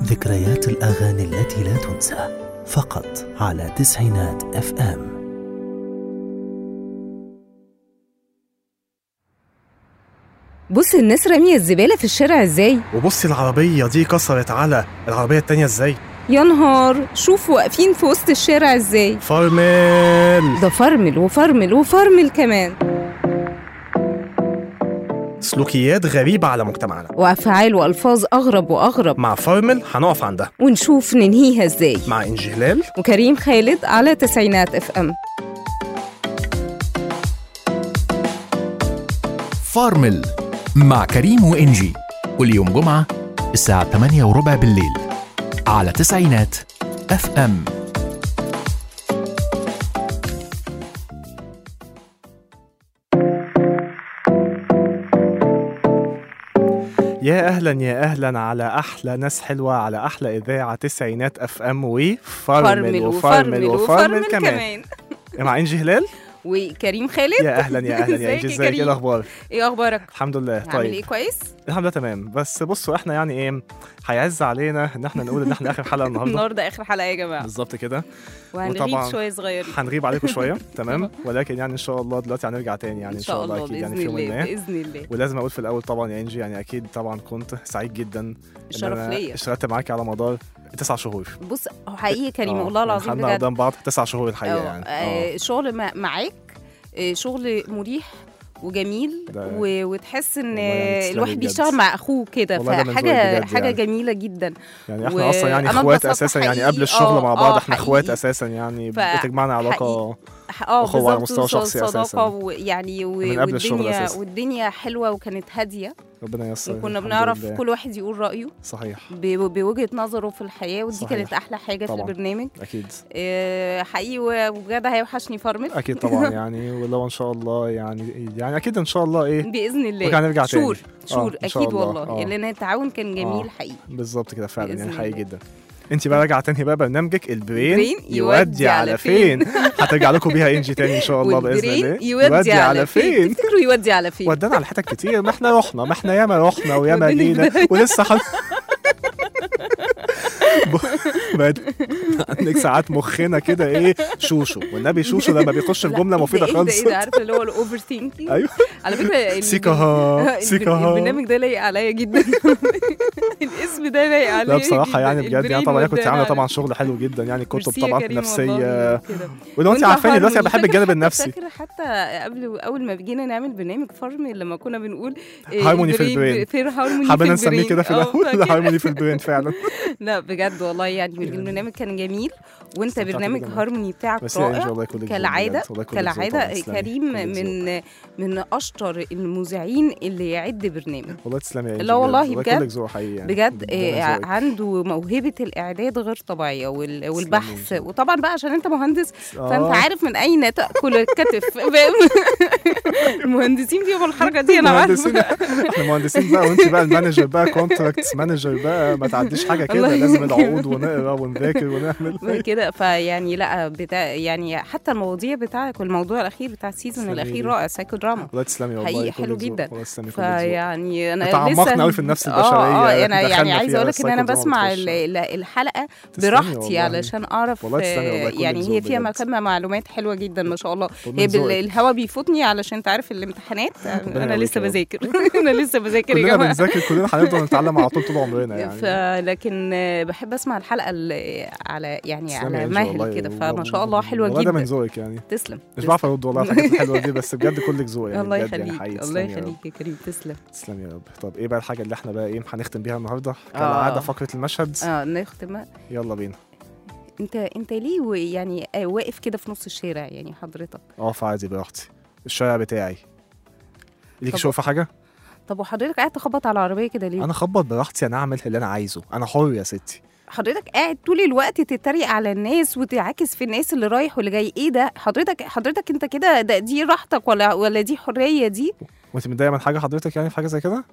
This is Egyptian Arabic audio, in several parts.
ذكريات الأغاني التي لا تنسى فقط على تسعينات اف ام بص الناس رامية الزبالة في الشارع ازاي وبصي العربية دي كسرت على العربية التانية ازاي يا نهار شوف واقفين في وسط الشارع ازاي فرمل ده فرمل وفرمل وفرمل كمان سلوكيات غريبة على مجتمعنا وأفعال وألفاظ أغرب وأغرب مع فرمل هنقف عندها ونشوف ننهيها ازاي مع إنجي هلال وكريم خالد على تسعينات اف ام فارمل مع كريم وإنجي كل يوم جمعة الساعة 8 وربع بالليل على تسعينات اف ام يا أهلا يا أهلا على أحلى ناس حلوة على أحلى إذاعة تسعينات أف أم وفرمل وفرمل وفرمل كمان مع إنجي هلال وكريم خالد يا أهلا يا أهلا يا ازيك إنجي يا ازيك إيه كريم؟ الأخبار ايه أخبارك؟ الحمد لله عامل طيب ايه كويس؟ الحمد لله تمام بس بصوا احنا يعني ايه هيعز علينا ان احنا نقول ان احنا اخر حلقه النهارده النهارده آخر حلقة يا جماعة بالظبط كده وهنغيب وطبعاً شوية صغيرين هنغيب عليكم شويه تمام ولكن يعني ان شاء الله دلوقتي هنرجع تاني يعني إن شاء الله اكيد يعني بإذن في يوم الله ما بإذن الله ولازم اقول في الاول طبعا يا انجي يعني اكيد طبعا كنت سعيد جدا ان الشرف انا ليا اشتغلت معاكي على مدار تسع شهور بص هو حقيقي كريم آه، والله يعني العظيم خدنا بجد قدام بعض تسع شهور الحقيقه آه، يعني اه آه، الشغل مع- معاك آه، شغل مريح وجميل ده- و... وتحس ان والله يعني تسلمي الواحد بجد. بيشتغل مع اخوه كده والله ده من فحاجه ذوقك بجد حاجه يعني. جميله جدا يعني احنا و- اصلا يعني أنا اخوات اتبسطت اساسا يعني حقيقي. قبل الشغل آه، مع بعض آه، احنا اخوات حقيقي. اساسا يعني ف- بتجمعنا علاقه اه أخوة على بالظبط مستوى شخصي وصداقة أساساً. ويعني و... من قبل الشغل والدنيا أساساً. والدنيا حلوه وكانت هاديه ربنا ييسر وكنا الحمد بنعرف لله. كل واحد يقول رايه صحيح ب... بوجهه نظره في الحياه ودي صحيح. كانت احلى حاجه طبعاً. في البرنامج اكيد آه، حقيقي وبجد هيوحشني فرمل اكيد طبعا يعني ولو ان شاء الله يعني يعني اكيد ان شاء الله ايه باذن الله وكان نرجع تاني. شور آه، شور إن شاء اكيد الله. والله آه. لان التعاون كان جميل آه. حقيقي بالظبط كده فعلا يعني بإذن حقيقي الله. جدا انت بقى راجعه تاني بقى برنامجك البرين البرين يودي على فين هترجع لكم بيها انجي تاني ان شاء الله باذن والبرين الله يودي على فين تفتكروا يودي على فين ودانا على حتت كتير ما احنا رحنا ما احنا ياما رحنا وياما وديني جينا بداية. ولسه حل... بقت عندك ساعات مخنا كده ايه شوشو والنبي شوشو لما بيخش في لا، جمله إيه مفيده ده، إيه ده، خالص إيه ده عارف اللي هو الاوفر ثينكينج ايوه على فكره ال- سيكا ها الب- سيكا ها البرنامج ده لايق عليا جدا الاسم ده لايق عليا لا بصراحه جداً. يعني بجد يعني البرين طبعا كنت ودانا عامله على- طبعا شغل حلو جدا يعني كتب ميرسي يا طبعا كريم نفسيه والله كده. ولو انت وأنت عارفاني دلوقتي انا هارموني. بحب الجانب النفسي فاكره حتى قبل اول ما جينا نعمل برنامج فرم لما كنا بنقول إيه، هارموني في البرين. فير هارموني حابين في نسميه البرين. كده في آه، الاول فاكر. هارموني في البرين فعلا لا بجد والله يعني البرنامج كان جميل وانت استمتعت برنامج جداً. هارموني بتاعك بس يا انجي رائع والله كلك ذوق كالعاده بجد، والله كلك ذوق كالعاده طبعاً، تسلمي، كريم كلك ذوق. من من اشطر المذيعين اللي يعد برنامج والله تسلمي يا انجي لا والله بجد بجد. كلك ذوق حقيقي يعني بجد ربنا آه، يرزقك. عنده موهبه الاعداد غير طبيعيه وال- والبحث إن وطبعا بقى عشان انت مهندس آه. فانت عارف من اين تاكل الكتف فاهم المهندسين فيهم الحركه دي انا مهندسين عارفه احنا مهندسين بقى وانت بقى المانجر بقى كونتراكتس مانجر بقى ما تعديش حاجه كده الله لازم يخليك. العقود ونقرا ونذاكر ونعمل كده فيعني لا بتاع يعني حتى المواضيع بتاعك والموضوع الاخير بتاع السيزون تسلمي الاخير لي. رائع سايكو دراما الله تسلمي والله حقيقي كلك حلو ذوق. جدا. الله تسلمي كلك ذوق. فيعني انا تعمقنا لسه أوي في النفس اه البشرية، اه انا دخلنا يعني فيها عايزه اقول لك ان انا السايكو دراما بسمع بتخش. ال- ال- الحلقه تسلمي براحتي والله. علشان اعرف والله تسلمي والله، آه، كلك يعني ذوق هي فيها بجد. مكان معلومات حلوه جدا ما شاء الله ربنا هي يرزقك. الهوا بيفوتني علشان تعرف الامتحانات ربنا انا يقويك لسه يا رب. بذاكر انا لسه بذاكر يا كلنا جماعه بنذاكر كلنا هنفضل نتعلم على طول طول عمرنا يعني فلكن آه، بحب اسمع الحلقه ال- على يعني تسلمي على يا إنجي مهل والله، كده والله- فما شاء الله حلوه والله ده من جدا ذوقك يعني تسلم مش تسلم. بعرف ارد والله على الحاجات الحلوه دي بس بجد كلك ذوق يعني الله بجد يعني يخليك حقيقي الله تسلمي يا رب. يخليك يا كريم تسلم تسلمي يا رب طب ايه بقى الحاجه اللي احنا بقى ايه هنختم بيها النهارده آه. كالعاده فقره المشهد اه نختم يلا بينا انت انت ليه و- يعني آه، واقف كده في نص الشارع يعني حضرتك اقف عادي براحتي الشارع بتاعي ليك طب- شوفه حاجه طب وحضرتك قاعد تخبط على العربيه كده ليه انا اخبط براحتي انا اعمل اللي انا عايزه انا حر يا ستي حضرتك قاعد طول الوقت تتريق على الناس وتعاكس في الناس اللي رايح واللي جاي ايه ده حضرتك حضرتك انت كده ده دي راحتك ولا ولا دي حريه دي وانت متضايقه من حاجه حضرتك يعني في حاجه زي كده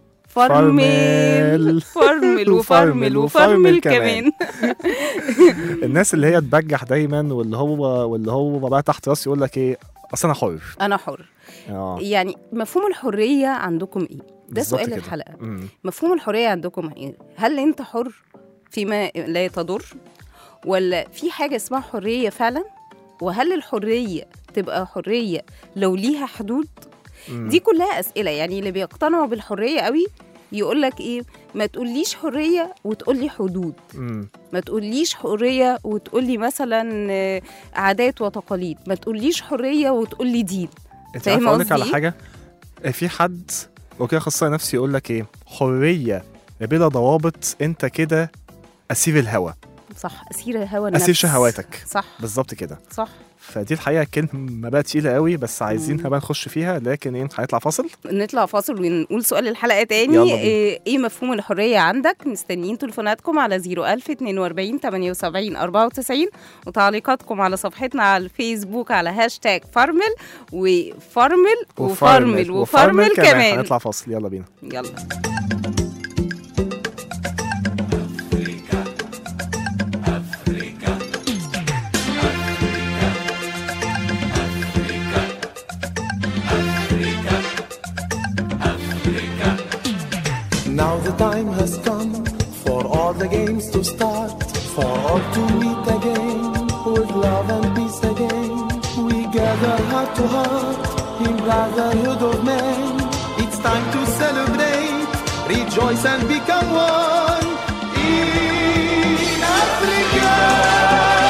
فرمل فرمل. فرمل وفرمل وفرمل وفرمل وفرمل كمان. كمان الناس اللي هي تبجح دايما واللي هو واللي هو بقى تحت راسي يقول لك ايه اصل انا حر انا حر اه يعني مفهوم الحريه عندكم ايه ده بالظبط سؤال كده. الحلقه مم. مفهوم الحريه عندكم ايه هل انت حر فيما لا تضر ولا في حاجة اسمها حرية فعلا وهل الحرية تبقى حرية لو ليها حدود مم. دي كلها أسئلة يعني اللي بيقتنعوا بالحرية قوي يقول لك ايه ما تقوليش حرية وتقولي حدود مم. ما تقوليش حرية وتقولي مثلا آه، عادات وتقاليد ما تقوليش حرية وتقولي دين انت فاهم عارف اقول لك قصدي على إيه؟ حاجه آه، في حد وكده اخصائي نفسي يقول لك ايه حريه بلا ضوابط انت كده اسير الهوى صح أسير الهوى النفس اسير شهواتك صح بالظبط كده صح فدي الحقيقه كلمه بقى تقيله قوي بس عايزين بقى نخش فيها لكن ايه هيطلع فاصل نطلع فاصل ونقول سؤال الحلقة تاني يلا بينا. ايه إيه مفهوم الحرية عندك مستنيين تليفوناتكم على 01000 42 78 94 وتعليقاتكم على صفحتنا على الفيسبوك على هاشتاج فرمل وفرمل وفرمل وفرمل كمان هنطلع فاصل يلا بينا يلا Now the time has come for all the games to start, for all to meet again with love and peace again. We gather heart to heart in brotherhood of men. It's time to celebrate, rejoice and become one in Africa.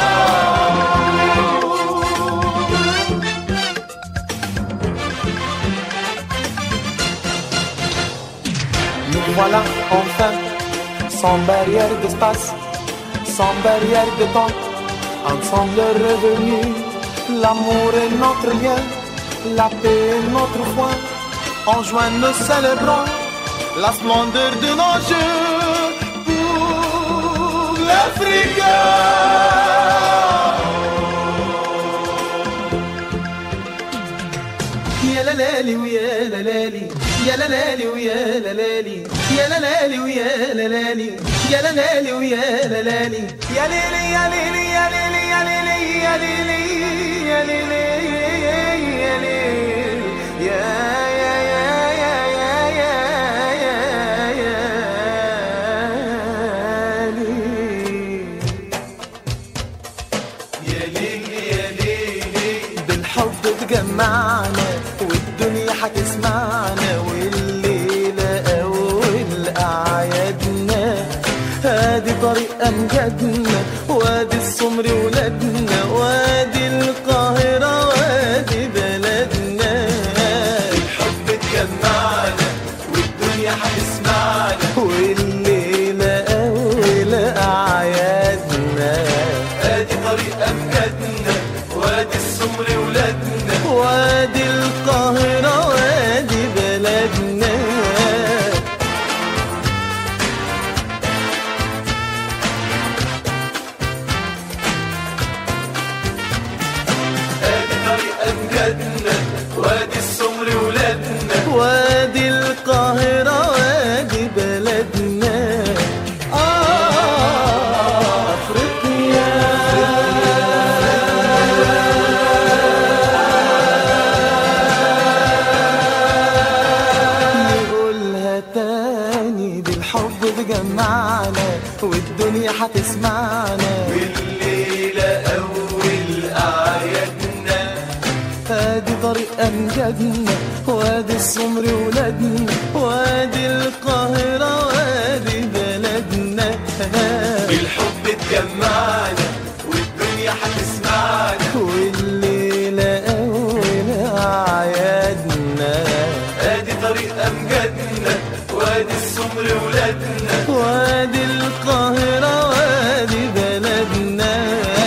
Nous voilà enfin, sans barrière d'espace, sans barrière de temps, ensemble revenus. L'amour est notre lien, la paix est notre foi. En juin, nous célébrons la splendeur de nos jeux pour l'Afrique. يا لالي ويا لالي يا لالي ويا لالي يا لالي ويا لالي يا لالي ويا لالي يا ليلي يا ليلي يا ليلي يا ليلي يا ليلي يا ليلي يا ليلي يا يا يا يا يا يا يا يا ليلي بالحب تجمعنا والدنيا هتسمعنا والليلة أول أعيادنا هادي طريق أمجادنا وادي السمر ولادنا وادي القاهرة وادي بلدنا الحب تجمعنا والدنيا هتسمعنا والليلة أول أعيادنا ادي طريق أمجادنا وادي السمر ولادنا وادي القاهرة وادي بلدنا ادي طريق أمجادنا وادي السمر ولادنا وادي القاهرة وادي بلدنا آه أفريقيا نقولها تاني دي الحب بجمعنا والدنيا هتسمعنا والليلة أول أعيادنا ادي طريق امجادنا وادي السمر ولادنا وادي القاهرة وادي بلدنا بالحب تجمعنا والدنيا هتسمعنا والليلة أول أعيادنا ادي طريق امجادنا وادي السمر ولادنا وادي القاهرة وادي بلدنا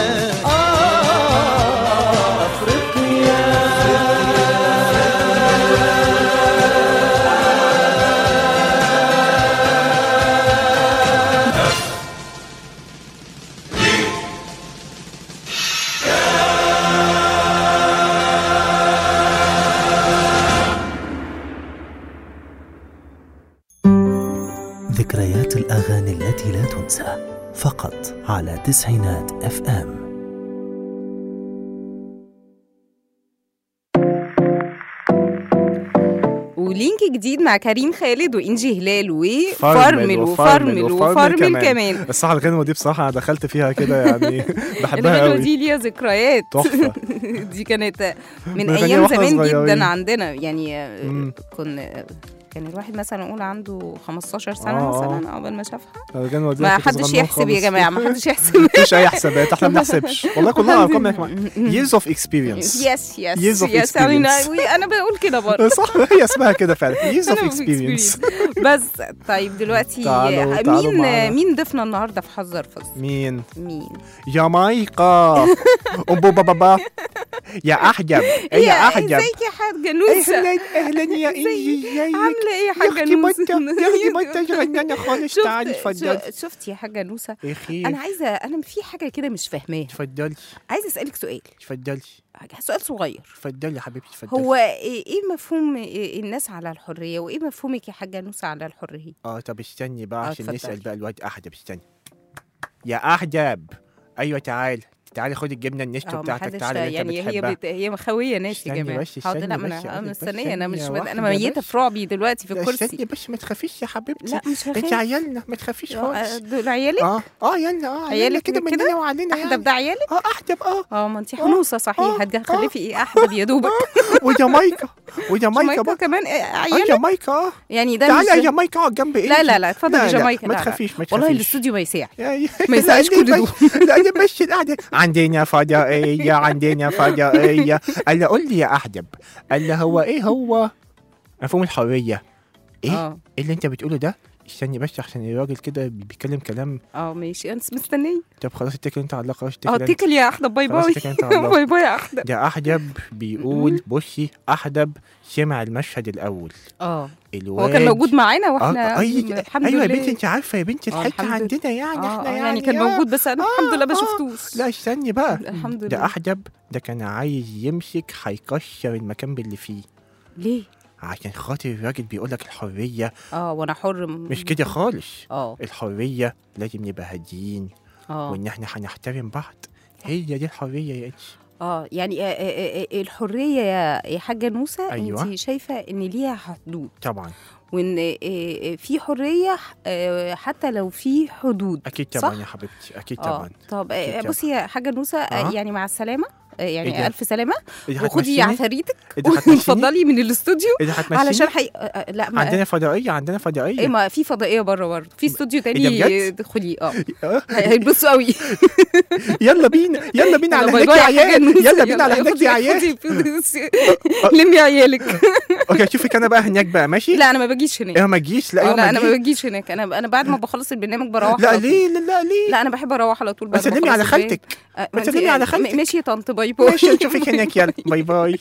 آه أفريقيا ذكريات الأغاني التي لا تنسى فقط على تسعينات اف ام ولينك جديد مع كريم خالد وانجي هلال فرمل وفرمل وفرمل وفرمل وفرمل وفرمل كمان. كمان الصراحه الغنوه دي بصراحه انا دخلت فيها كده يعني بحبها الغنوة قوي دي ليها ذكريات تحفه دي كانت من بنغنيها ايام واحنا زمان صغيرين. جدا عندنا يعني مم. كنا كان الواحد مثلا نقول عنده 15 سنه آه، آه. مثلا قبل ما شافها الغنوه دي ما أنا كنت حدش صغنون يحسب يا خالص. جماعه ما حدش يحسب مفيش اي حسابات احنا ما بنحسبش والله كلها ارقام يا جماعه years of experience يس يس Years of يس انا experience. أنا بقول كده برضه صح هي اسمها كده فعلا years of أنا experience بس طيب دلوقتي تعالوا- تعالوا مين معانا. مين ضيفنا النهارده في حذر فصل مين مين جامايكا ام بابا بابا يا احجب يا احجب ازيك يا حاجه نوسه اهلا اهلا يا انجي ازيك عامله ايه يا يا حاجه اختي نوسه بطه يا اختي بطه غنانه خالص شفت- تعالي اتفضلي شو- شفتي يا حاجه نوسه يا خير انا عايزه انا في حاجه كده مش فاهماها اتفضلي عايزه اسالك سؤال اتفضلي سؤال صغير اتفضلي يا حبيبتي اتفضلي هو ايه إيه مفهوم إيه الناس على الحريه وايه مفهومك يا حاجه نوسه على الحريه اه طب استني بقى آه، عشان اتفضلي. نسال بقى الواد احجب استني يا احجب ايوه تعال تعالي خدي الجبنه النستو اه ما بتاعتك حدش تعالي اللي انت يعني هي بتحبها بت... هي مخويه ناس يا استني جماعه بس، حاضر استني لا ما بس، انا استني بس، مستنيه انا مش ثانية انا واحدة ميته بس. في رعبي دلوقتي في لا، الكرسي استني بس ما تخافيش يا حبيبتي لا مش انت هخاف عيالنا ما تخافيش آه، خالص دول عيالك اه اه يلا اه عيالك عيالك كده كده؟ مننا وعلينا احدب يعني ده عيالك اه احجب اه اه ما انت حنوسه صحيح آه، هتخلفي ايه احدب يا دوبك وجامايكا وجامايكا جامايكا بقى كمان إيه، اه عيالك جامايكا اه يعني ده تعالي يا مش جامايكا اقعد جنب ايه لا لا لا اتفضل يا جامايكا ما لا، لا. تخافيش ما تخافيش والله الاستوديو ما يساع يعني ما يسعش كل دول. لا لا مشي القعده عندنا فضائيه عندنا فضائيه قال لي قول لي يا احجب قال لي هو ايه هو مفهوم الحريه ايه اه ايه اللي انت بتقوله ده استني بس عشان الراجل كده بيتكلم كلام اه ماشي انا مستنيه طب خلاص اتكل انت على الله خلاص اتكل اه انت. اتكل يا احدب باي خلاص باي اتكل انت على الله باي باي يا احدب ده احجب بيقول بصي احدب سمع المشهد الاول اه هو الواد كان موجود معانا اه واحنا أي... الحمد ايوه يا لله بنتي انت عارفه يا بنتي آه، الحته الحمد عندنا يعني اه احنا آه، يعني يعني كان آه. موجود بس انا آه، الحمد لله ما آه. شفتوش لا استني بقى الحمد ده لله احجب ده كان عايز يمسك هيكسر المكان باللي فيه ليه عشان خاطر الراجل بيقول لك الحريه اه وانا حر م- مش كده خالص اه الحريه لازم نبقى هاديين اه وان احنا هنحترم بعض هي دي الحريه يا انت اه يعني آه، آه، آه، الحريه يا يا حاجه نوسه أيوة. انت شايفه ان ليها حدود طبعا وان آه، آه، في حريه آه، حتى لو في حدود اكيد طبعا صح؟ يا حبيبتي اكيد اه طبعا طب أكيد آه، طبعاً. بصي يا حاجه نوسه آه، آه. يعني مع السلامه آه، إيه يعني ده؟ الف سلامه إذا وخدي هتمشيني عفاريتك إذا هتمشيني واتفضلي من الاستوديو إذا هتمشيني علشان حي... آه، آه، لا ما عندنا فضائيه عندنا فضائيه ايه ما في فضائيه بره برضه في استوديو إيه ده تاني بجد؟ ادخلي اه آه. هي- هيتبسطوا قوي يلا بينا يلا بينا على باي هناك باي يا يا حاجة عيال نوسة. يلا بينا على هناك خدي- يا عيال خدي فلوس. لمي عيالك اوكي اشوفك انا بقى هناك بقى ماشي لا انا ما باجيش هناك ايه ما تجيش لا آه، ايه لا انا ما تجيش. باجيش هناك انا انا بعد ما بخلص البرنامج بروح لا على طول. ليه لا لا ليه لا انا بحب اروح على طول ما بعد ما تسلمي على أخلص البرنامج. خالتك آه، ما أنت- تسلمي على م- خالتك. ماشي يا طنط باي باي ماشي اشوفك هناك يلا باي باي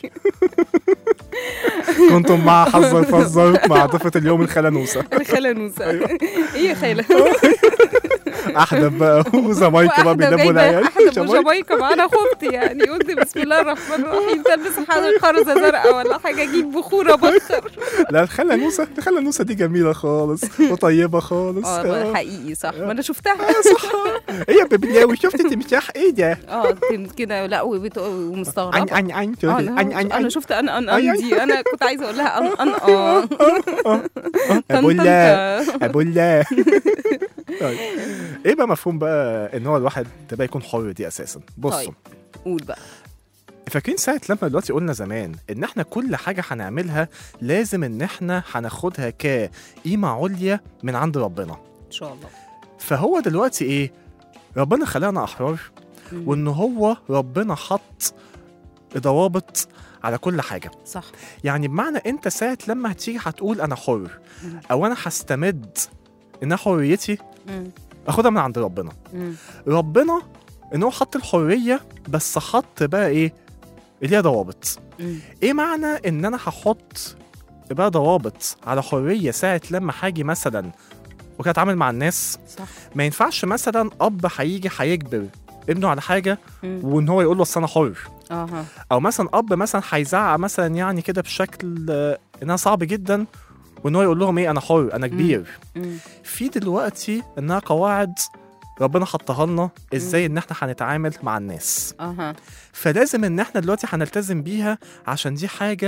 كنتم مع حظ الفزر مع ضيفة اليوم الخلانوسة انا خاله نوسه ايه يا خاله احدب بقى وزمايكا بقى واحده بيلموا جايبه العيال احدب شباب. وجامايكا معانا خفت يعني قلت بسم الله الرحمن الرحيم تلبس حاجه خرزه زرقاء ولا حاجه اجيب بخوره بخر لا الخلانوسة الخلانوسة دي جميلة خالص وطيبة خالص اه حقيقي صح ما انا شفتها صح ايه يا ببلاوي شفت تمساح ايه ده اه كنت كده لا وبت- عن ومستغربه عن عن آه، عن عن انا عن انا شفت انا ان أي- ان دي انا كنت عايزه اقول لها ان ان اه ابو طن- الله طن- ابو الله طيب ايه بقى مفهوم بقى ان هو الواحد تبقى يكون حر دي اساسا بصوا طيب. قول بقى فاكرين ساعة لما دلوقتي قلنا زمان إن إحنا كل حاجة هنعملها لازم إن إحنا هناخدها كقيمة عليا من عند ربنا ان شاء الله فهو دلوقتي إيه؟ ربنا خلقنا أحرار مم. وإن هو ربنا حط ضوابط على كل حاجة صح يعني بمعنى أنت ساعة لما هتيجي هتقول أنا حر مم. أو أنا هستمد إن حريتي مم. أخدها من عند ربنا مم. ربنا إن هو حط الحرية بس حط بقى إيه؟ اللي هي ضوابط مم. ايه معنى ان انا هحط بقى ضوابط على حريه ساعه لما هاجي مثلا وكده اتعامل مع الناس صح ما ينفعش مثلا اب هيجي هيجبر ابنه على حاجه مم. وان هو يقول له اصل انا حر اها او مثلا اب مثلا هيزعق مثلا يعني كده بشكل آه، انها صعب جدا وان هو يقول لهم ايه انا حر انا كبير مم. في دلوقتي انها قواعد ربنا حطها لنا ازاي ان احنا هنتعامل مع الناس اها فلازم ان احنا دلوقتي هنلتزم بيها عشان دي حاجه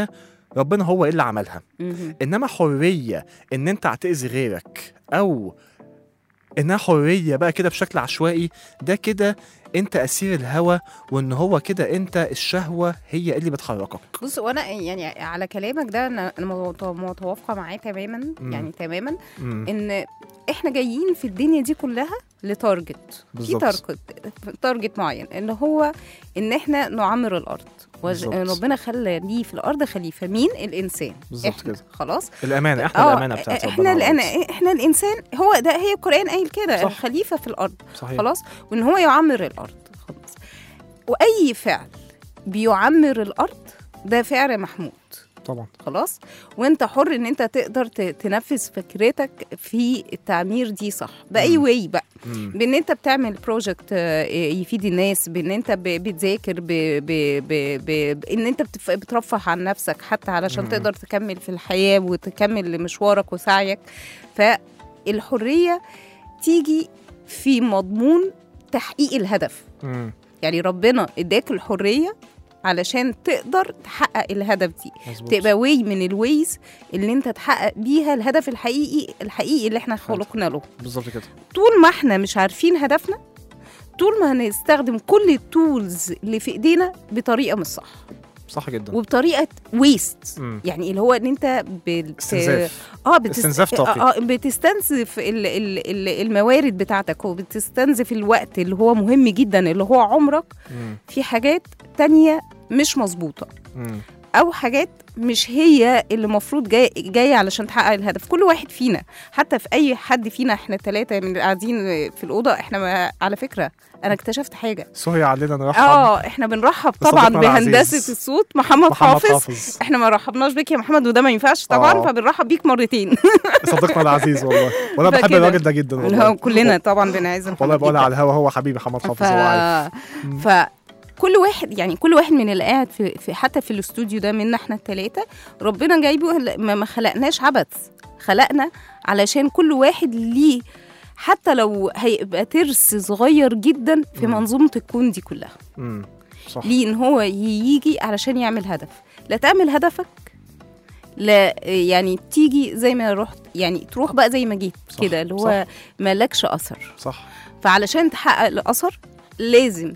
ربنا هو ايه اللي عملها مهم. انما حريه ان انت هتاذي غيرك او انها حريه بقى كده بشكل عشوائي ده كده انت اسير الهوى وان هو كده انت الشهوه هي اللي بتحركك بص وانا يعني على كلامك ده انا أنا مت- متوافقه معاه تماما مم. يعني تماما مم. ان احنا جايين في الدنيا دي كلها لتارجت في بالظبط. تارجت تارجت معين ان هو ان احنا نعمر الارض وج- بالظبط. ربنا خلى ليه في الارض خليفه مين الانسان بالظبط احنا كده. خلاص الامانه احنا آه، الامانه بتاعت احنا ربنا على الأنا الأرض. احنا الانسان هو ده هي القران قايل كده صح. الخليفه في الارض صحيح خلاص وان هو يعمر الارض خلاص واي فعل بيعمر الارض ده فعل محمود طبعا خلاص وانت حر ان انت تقدر ت- تنفذ فكرتك في التعمير دي صح باي مم. واي بقى مم. بان انت بتعمل بروجكت يفيد الناس بان انت ب- بتذاكر ب- ب- ب- ب- بان انت بتف- بترفه عن نفسك حتى علشان مم. تقدر تكمل في الحياه وتكمل مشوارك وسعيك فالحريه تيجي في مضمون تحقيق الهدف مم. يعني ربنا اداك الحريه علشان تقدر تحقق الهدف دي مظبوط. تبقى واي من الويز اللي انت تحقق بيها الهدف الحقيقي الحقيقي اللي احنا خلقنا له بالظبط كده طول ما احنا مش عارفين هدفنا طول ما هنستخدم كل التولز اللي في ايدينا بطريقه مش صح صح جدا وبطريقه ويست مم. يعني اللي هو ان انت بت... استنزاف اه بتست... استنزاف طاقي. اه بتستنزف ال... ال... ال... الموارد بتاعتك وبتستنزف الوقت اللي هو مهم جدا اللي هو عمرك مم. في حاجات تانية مش مظبوطه مم. او حاجات مش هي اللي المفروض جاي جايه علشان تحقق الهدف كل واحد فينا حتى في اي حد فينا احنا الثلاثه من اللي قاعدين في الاوضه احنا ما على فكره انا اكتشفت حاجه سوري علينا نرحب اه احنا بنرحب طبعا بصديقنا العزيز. بهندسه الصوت محمد, محمد حافظ. حافظ احنا ما رحبناش بيك يا محمد وده ما ينفعش طبعا آه. فبنرحب بيك مرتين صديقنا العزيز والله وانا بحب فكده. الراجل ده جدا اللي والله هو كلنا طبعا بنعز محمد والله بقولها جداً. على الهوا هو حبيبي محمد ف... حافظ هو عارف مم. فكل واحد يعني كل واحد من اللي قاعد في, في حتى في الاستوديو ده منا احنا الثلاثه ربنا جايبه ما, ما خلقناش عبث خلقنا علشان كل واحد ليه حتى لو هيبقى ترس صغير جدا في مم. منظومه الكون دي كلها مم. صح ليه ان هو يجي علشان يعمل هدف لا تعمل هدفك لا يعني تيجي زي ما رحت يعني تروح بقى زي ما جيت صح، كده اللي هو مالكش اثر صح فعلشان تحقق الاثر لازم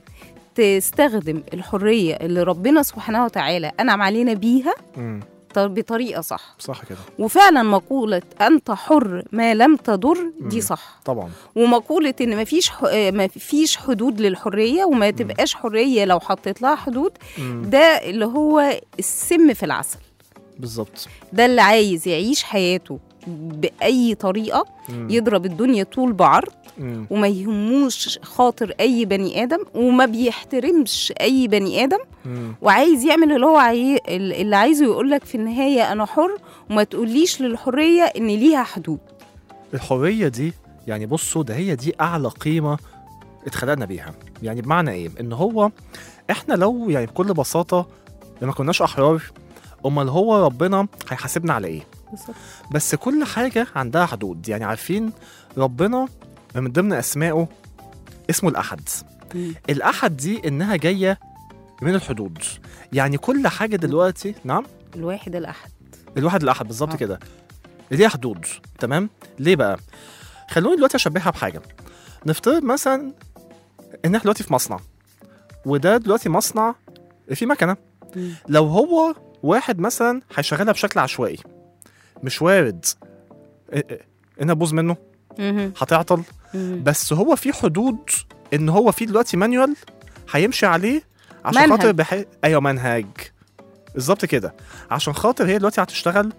تستخدم الحريه اللي ربنا سبحانه وتعالى انعم علينا بيها مم. ط- بطريقه صح صح كده وفعلا مقوله انت حر ما لم تضر دي مم. صح طبعا ومقوله ان مفيش ح... مفيش حدود للحريه وما تبقاش حريه لو حطيت لها حدود مم. ده اللي هو السم في العسل بالظبط ده اللي عايز يعيش حياته باي طريقه مم. يضرب الدنيا طول بعرض مم. وما يهموش خاطر اي بني ادم وما بيحترمش اي بني ادم مم. وعايز يعمل اللي هو عاي... اللي عايزه يقول لك في النهايه انا حر وما تقوليش للحريه ان ليها حدود الحريه دي يعني بصوا ده هي دي اعلى قيمه اتخلقنا بيها يعني بمعنى ايه ان هو احنا لو يعني بكل بساطه لما كناش احرار امال هو ربنا هيحاسبنا على ايه بس كل حاجه عندها حدود يعني عارفين ربنا من ضمن اسمائه اسمه الاحد مم. الاحد دي انها جايه من الحدود يعني كل حاجه دلوقتي نعم الواحد الاحد الواحد الاحد بالظبط آه. كده ليها حدود تمام ليه بقى خلوني دلوقتي اشبهها بحاجه نفترض مثلا ان احنا دلوقتي في مصنع وده دلوقتي مصنع في مكنه مم. لو هو واحد مثلا هيشغلها بشكل عشوائي مش وارد إ- إ- انها تبوظ منه مهم. هتعطل مهم. بس هو في حدود ان هو في دلوقتي مانيوال هيمشي عليه عشان منهج. خاطر بحي... ايوه منهج بالظبط كده عشان خاطر هي دلوقتي هتشتغل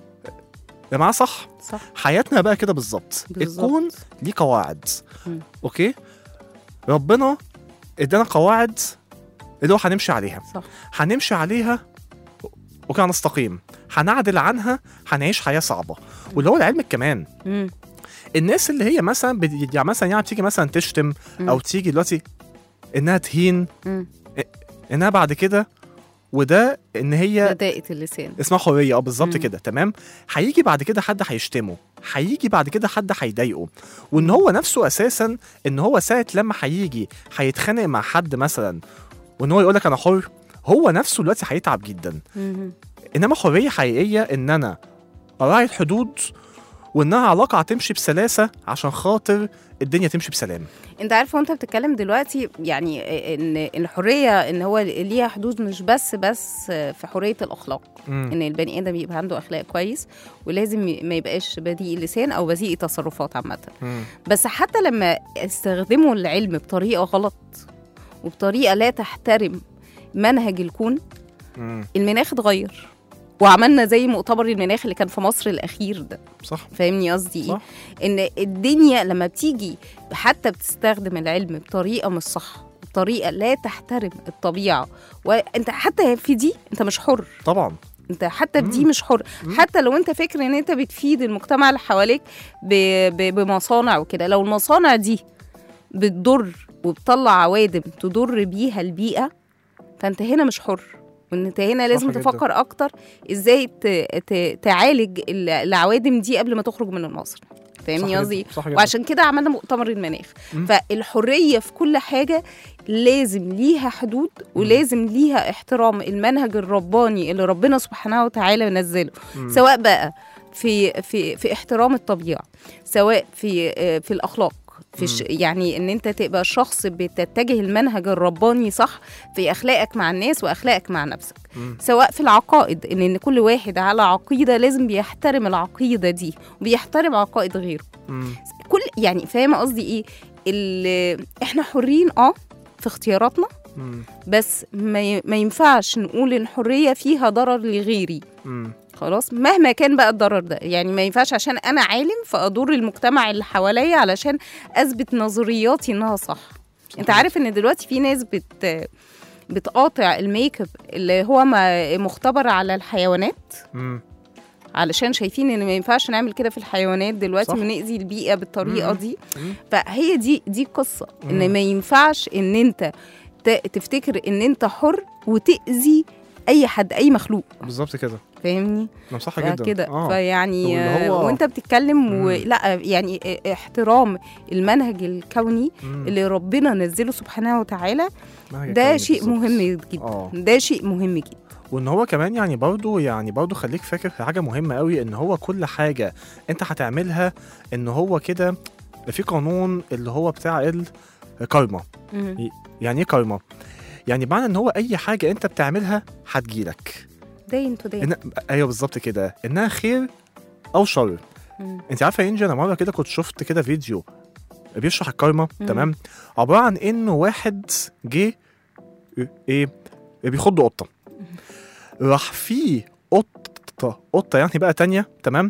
يا جماعه صح صح حياتنا بقى كده بالظبط بالظبط. الكون ليه قواعد مم. اوكي ربنا ادانا قواعد اللي هو هنمشي عليها صح هنمشي عليها وكده هنستقيم هنعدل عنها هنعيش حياه صعبه واللي هو لعلمك كمان مم. الناس اللي هي مثلا بت- يعني مثلا يعني تيجي مثلا تشتم مم. او تيجي دلوقتي انها تهين مم. انها بعد كده وده ان هي بدايه اللسان اسمها حريه اه بالظبط مم. كده تمام هيجي بعد كده حد هيشتمه هيجي بعد كده حد هيضايقه وان هو نفسه اساسا ان هو ساعه لما هيجي هيتخانق مع حد مثلا وان هو يقول لك انا حر هو نفسه دلوقتي هيتعب جدا مهم. انما حريه حقيقيه ان انا اراعي الحدود وانها علاقه هتمشي بسلاسه عشان خاطر الدنيا تمشي بسلام انت عارف وانت بتتكلم دلوقتي يعني ان إن الحريه ان هو ليها حدود مش بس بس في حريه الاخلاق مم. ان البني ادم يبقى عنده اخلاق كويس ولازم ي- ما يبقاش بذيء لسان او بذيء تصرفات عامه مم. بس حتى لما استخدموا العلم بطريقه غلط وبطريقه لا تحترم منهج الكون مم. المناخ اتغير وعملنا زي مؤتمر المناخ اللي كان في مصر الاخير ده صح فاهمني قصدي ايه صح. ان الدنيا لما بتيجي حتى بتستخدم العلم بطريقه مش صح بطريقه لا تحترم الطبيعه وانت حتى في دي انت مش حر طبعا انت حتى في دي مم. مش حر مم. حتى لو انت فاكر ان انت بتفيد المجتمع اللي حواليك ب- ب- بمصانع وكده لو المصانع دي بتضر وبتطلع عوادم تضر بيها البيئه فانت هنا مش حر وانت هنا لازم جدا. تفكر اكتر ازاي ت- ت- تعالج ال- العوادم دي قبل ما تخرج من المصنع فاهمني صح قصدي جدا. صح جدا. وعشان كده عملنا مؤتمر المناخ مم. فالحريه في كل حاجه لازم ليها حدود ولازم ليها احترام المنهج الرباني اللي ربنا سبحانه وتعالى نزله مم. سواء بقى في في في احترام الطبيعه سواء في آه، في الاخلاق في الش... يعني ان انت تبقى شخص بتتجه المنهج الرباني صح في اخلاقك مع الناس واخلاقك مع نفسك مم. سواء في العقائد ان ان كل واحد على عقيده لازم بيحترم العقيده دي وبيحترم عقائد غيره مم. كل يعني فاهمه قصدي ايه ال- احنا حرين اه في اختياراتنا مم. بس ما ي- ما ينفعش نقول ان الحريه فيها ضرر لغيري مم. خلاص مهما كان بقى الضرر ده يعني ما ينفعش عشان انا عالم فاضر المجتمع اللي حواليا علشان اثبت نظرياتي انها صح انت عارف ان دلوقتي في ناس بت بتقاطع الميك اب اللي هو ما- مختبر على الحيوانات مم. علشان شايفين ان ما ينفعش نعمل كده في الحيوانات دلوقتي صح. ونأذي البيئه بالطريقه مم. دي مم. فهي دي دي قصه مم. ان ما ينفعش ان انت ت- تفتكر ان انت حر وتأذي اي حد اي مخلوق بالظبط كده فاهمني نعم صح جدا كده آه. فيعني واللي آه، هو- وانت بتتكلم مم. ولا يعني اه- احترام المنهج الكوني مم. اللي ربنا نزله سبحانه وتعالى ما هي ده كوني شيء بالظبط. مهم جدا آه. ده شيء مهم جدا وان هو كمان يعني برضو يعني برضو خليك فاكر في حاجه مهمه قوي ان هو كل حاجه انت هتعملها ان هو كده في قانون اللي هو بتاع الكارما مم. يعني ايه كارما يعني معنى ان هو اي حاجه انت بتعملها هتجيلك دين تو دين إن... ايوه بالظبط كده انها خير او شر مم. انت عارفه يا انجي انا مره كده كنت شفت كده فيديو بيشرح الكارما مم. تمام عباره عن انه واحد جه ايه بيخض قطه راح في قطه قطه يعني بقى تانية تمام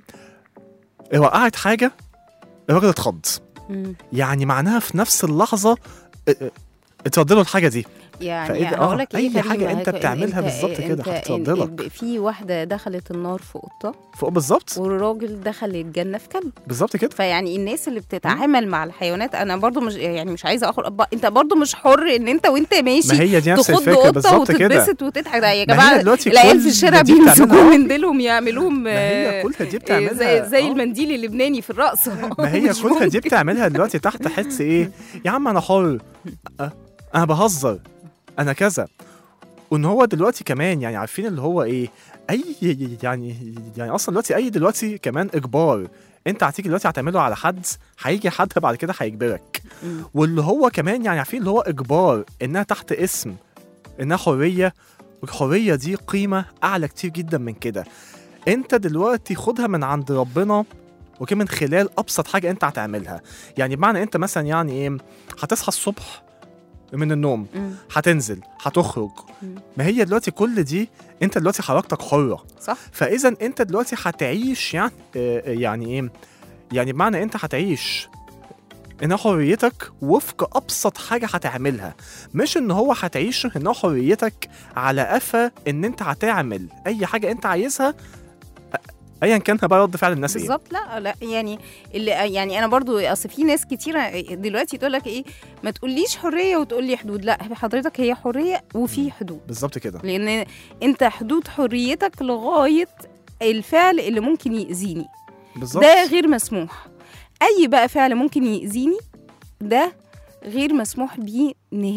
وقعت حاجه الراجل اتخض مم. يعني معناها في نفس اللحظه اه، اه، اترد له الحاجه دي يعني فإيه ده؟ هقول آه، لك ايه أي كريم، حاجة أنت هيك- بتعملها انت- بالظبط كده انت- هتترد ان- لك. في واحده دخلت النار في قطه فوق بالظبط والراجل دخل الجنه في كلب بالظبط كده فيعني الناس اللي بتتعامل مع الحيوانات انا برضو مش يعني مش عايزه اخر أب... انت برضو مش حر ان انت وانت ماشي ما هي دي نفس تخض الفكره قطه بالظبط كده وتتبسط وتضحك ده يا ما هي جماعه دلوقتي العيال كل في الشارع دي بيمسكوا بتعملها. من ديلهم يعملوهم ما هي آه، كل دي آه، بتعملها زي زي آه. المنديل اللبناني في الرقص ما هي مش كلها دي ممكن. بتعملها دلوقتي تحت حس ايه يا عم انا حر أه، انا بهزر انا كذا وان هو دلوقتي كمان يعني عارفين اللي هو ايه اي يعني يعني اصلا دلوقتي اي دلوقتي كمان اجبار انت هتيجي دلوقتي هتعمله على حد هيجي حد بعد كده هيجبرك مم. واللي هو كمان يعني عارفين اللي هو اجبار انها تحت اسم انها حريه الحريه دي قيمه اعلى كتير جدا من كده انت دلوقتي خدها من عند ربنا وكمان من خلال ابسط حاجه انت هتعملها يعني بمعنى انت مثلا يعني ايه هتصحى الصبح من النوم مم. هتنزل هتخرج مم. ما هي دلوقتي كل دي انت دلوقتي حركتك حره صح فاذا انت دلوقتي هتعيش يعني آه، آه، يعني ايه يعني بمعنى انت هتعيش انها حريتك وفق ابسط حاجه هتعملها مش ان هو هتعيش انها حريتك على قفا ان انت هتعمل اي حاجه انت عايزها أ- ايا كان بقى رد فعل الناس ايه بالظبط لا لا يعني اللي يعني انا برضو اصل في ناس كتيره دلوقتي تقول لك ايه ما تقوليش حريه وتقول لي حدود لا حضرتك هي حريه وفي حدود بالظبط كده لان انت حدود حريتك لغايه الفعل اللي ممكن يأذيني بالظبط ده غير مسموح اي بقى فعل ممكن يأذيني ده غير مسموح بيه نهائي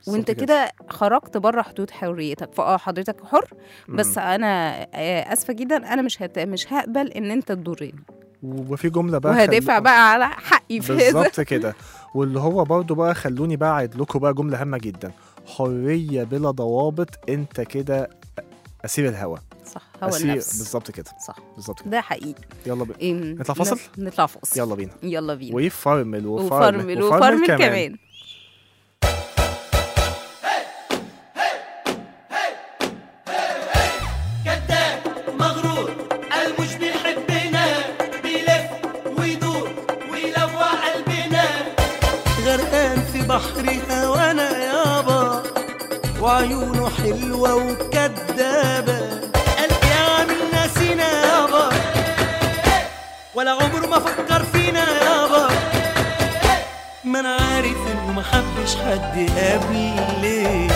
وانت بالظبط كده خرجت بره حدود حريتك فاه حضرتك حر بس مم. انا آه، اسفه جدا انا مش هت... مش هقبل ان انت تضرني وفي جمله بقى وهدافع خل- بقى على حقي في هذا بالظبط كده واللي هو برضه بقى خلوني بقى اعيد لكم بقى جمله هامه جدا حريه بلا ضوابط انت كده اسير الهوى صح هو اسير النفس بالظبط كده صح بالظبط كده ده حقيقي يلا بينا إيه نطلع فاصل؟ نطلع فاصل يلا بينا يلا بينا وفرمل وفرمل وفرمل وفرمل كمان كذاب مغرور المش بيحبنا بيلف ويدور ويلوع قلبنا غرقان في بحر هوانا يابا وعيونه حلوة وكدابة قلبي عامل ناسينا يابا ولا عمره ما فكر فينا يابا ما انا عارف انه محبش حد قبلي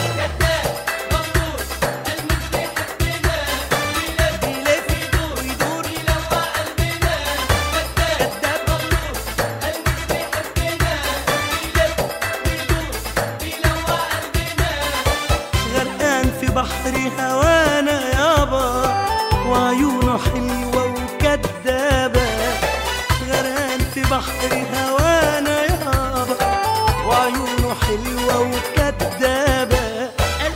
بيلف يدور ويدور يلوع قلبنا كداب مغرور قلبك بيحبنا بيلف ويدور بيلوع قلبنا غرقان في بحر هوانا يابا وعيونه حلوة وكدابة غرقان في بحر هوانا يابا وعيونه حلوة وكدابة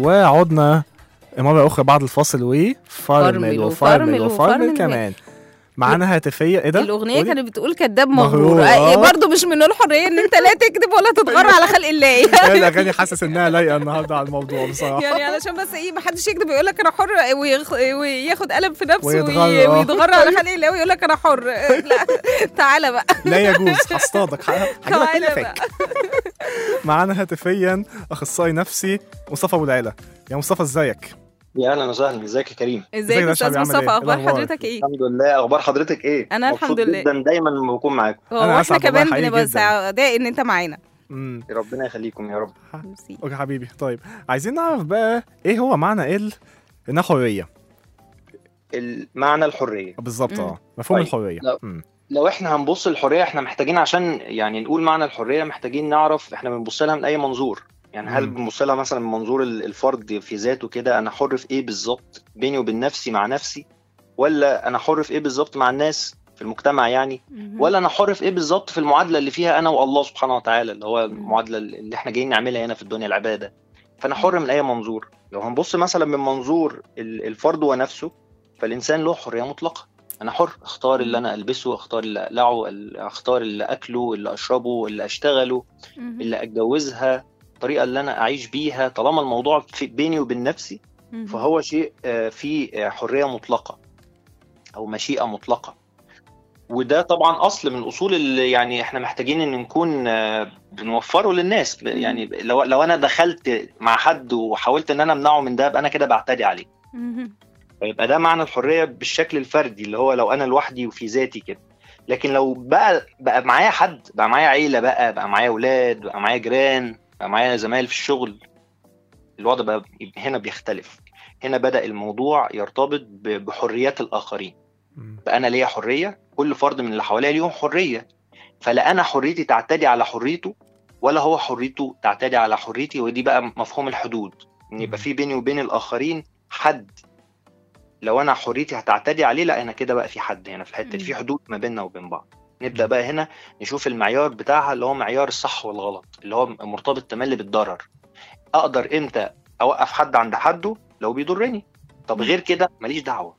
وعدنا مرة أخرى بعد الفاصل و فرمل فرمل وفرمل وفرمل وفرمل وفرمل كمان معانا هاتفية ايه ده؟ الاغنيه قولي. كانت بتقول كذاب مغرور، مغرور آه. آه. برضه مش من الحريه ان انت لا تكذب ولا تتغر على خلق الله هي الأغاني حاسس إنها لايقة النهاردة على الموضوع بصراحة يعني علشان بس ايه ما حدش يكذب ويقول لك انا حر ويخ... وياخد قلم في نفسه ويتغر، وي... آه. ويتغر على خلق الله ويقول لك انا حر لا تعالى بقى لا يجوز هصطادك ه- هجيبك تعالى كل بقى فك معانا هاتفيا أخصائي نفسي مصطفى أبو العيلة يا مصطفى ازيك؟ يا اهلا وسهلا ازيك يا كريم ازيك يا يا استاذ شباب، عامل مصطفى إيه؟ اخبار إيه الأخبار؟ حضرتك ايه الحمد لله اخبار حضرتك ايه أنا مبسوط الحمد لله. جدا دايما لما بكون معاكم أنا هو احنا أسعد والله كمان حقيقي بنبقى جدا. سعداء ان انت معانا امم ربنا يخليكم يا رب ميرسي. اوكي حبيبي طيب عايزين نعرف بقى ايه هو معنى ال انها حريه المعنى الحريه بالظبط مم. اه مفهوم طيب، الحريه لا. مم. لو احنا هنبص للحريه احنا محتاجين عشان يعني نقول معنى الحريه محتاجين نعرف احنا بنبص لها من اي منظور يعني هل مم. بنبص لها مثلا من منظور ال- الفرد في ذاته كده انا حر في ايه بالظبط بيني وبين نفسي مع نفسي ولا انا حر في ايه بالظبط مع الناس في المجتمع يعني مهم. ولا انا حر في ايه بالظبط في المعادله اللي فيها انا والله سبحانه وتعالى اللي هو المعادله اللي احنا جايين نعملها هنا في الدنيا العباده فانا حر من اي منظور لو هنبص مثلا من منظور ال- الفرد ونفسه فالانسان له حريه مطلقه انا حر اختار اللي انا البسه اختار اللي اقلعه ال- اختار اللي اكله اللي اشربه اللي اشتغله مهم. اللي اتجوزها الطريقه اللي انا اعيش بيها طالما الموضوع في بيني وبين نفسي مهم. فهو شيء آه، فيه آه، حريه مطلقه او مشيئه مطلقه وده طبعا اصل من اصول اللي يعني احنا محتاجين ان نكون آه، بنوفره للناس ب- يعني لو لو انا دخلت مع حد وحاولت ان انا امنعه من ده يبقى انا كده بعتدي عليه مهم. فيبقى ده معنى الحريه بالشكل الفردي اللي هو لو انا لوحدي وفي ذاتي كده لكن لو بقى بقى معايا حد بقى معايا عيله بقى بقى معايا اولاد بقى معايا جيران بقى معايا زمايل في الشغل الوضع بقى هنا بيختلف هنا بدا الموضوع يرتبط ب- بحريات الاخرين مم. بقى انا ليا حريه كل فرد من اللي حواليا ليهم حريه فلا انا حريتي تعتدي على حريته ولا هو حريته تعتدي على حريتي ودي بقى مفهوم الحدود ان يبقى في بيني وبين الاخرين حد لو انا حريتي هتعتدي عليه لا انا كده بقى في حد هنا في الحته دي في حدود ما بيننا وبين بعض نبدا بقى هنا نشوف المعيار بتاعها اللي هو معيار الصح والغلط اللي هو مرتبط تملي بالضرر اقدر امتى اوقف حد عند حده لو بيضرني طب غير كده ماليش دعوه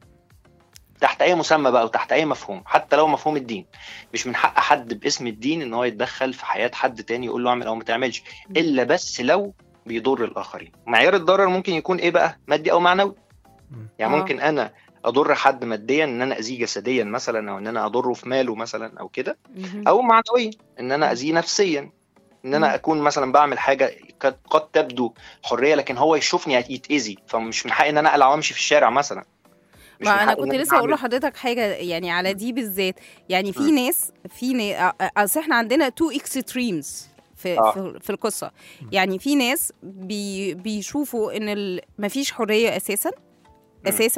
تحت اي مسمى بقى وتحت اي مفهوم حتى لو مفهوم الدين مش من حق حد باسم الدين ان هو يتدخل في حياه حد تاني يقول له اعمل او ما تعملش الا بس لو بيضر الاخرين معيار الضرر ممكن يكون ايه بقى مادي او معنوي مم. يعني آه. ممكن انا اضر حد ماديا ان انا اذيه جسديا مثلا او ان انا اضره في ماله مثلا او كده مهم. او معنويا ان انا اذيه نفسيا ان مم. انا اكون مثلا بعمل حاجه قد, قد تبدو حريه لكن هو يشوفني يتاذي فمش من حقي ان انا اقلع وامشي في الشارع مثلا مش من ما انا حقي إن كنت لسه اقول أعمل- لحضرتك حاجه يعني على دي بالذات يعني في مم. ناس في نا... اصل احنا عندنا تو اكستريمز في, آه. في في القصه يعني في ناس بي بيشوفوا ان ال... مفيش حريه اساسا اساسا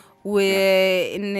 وان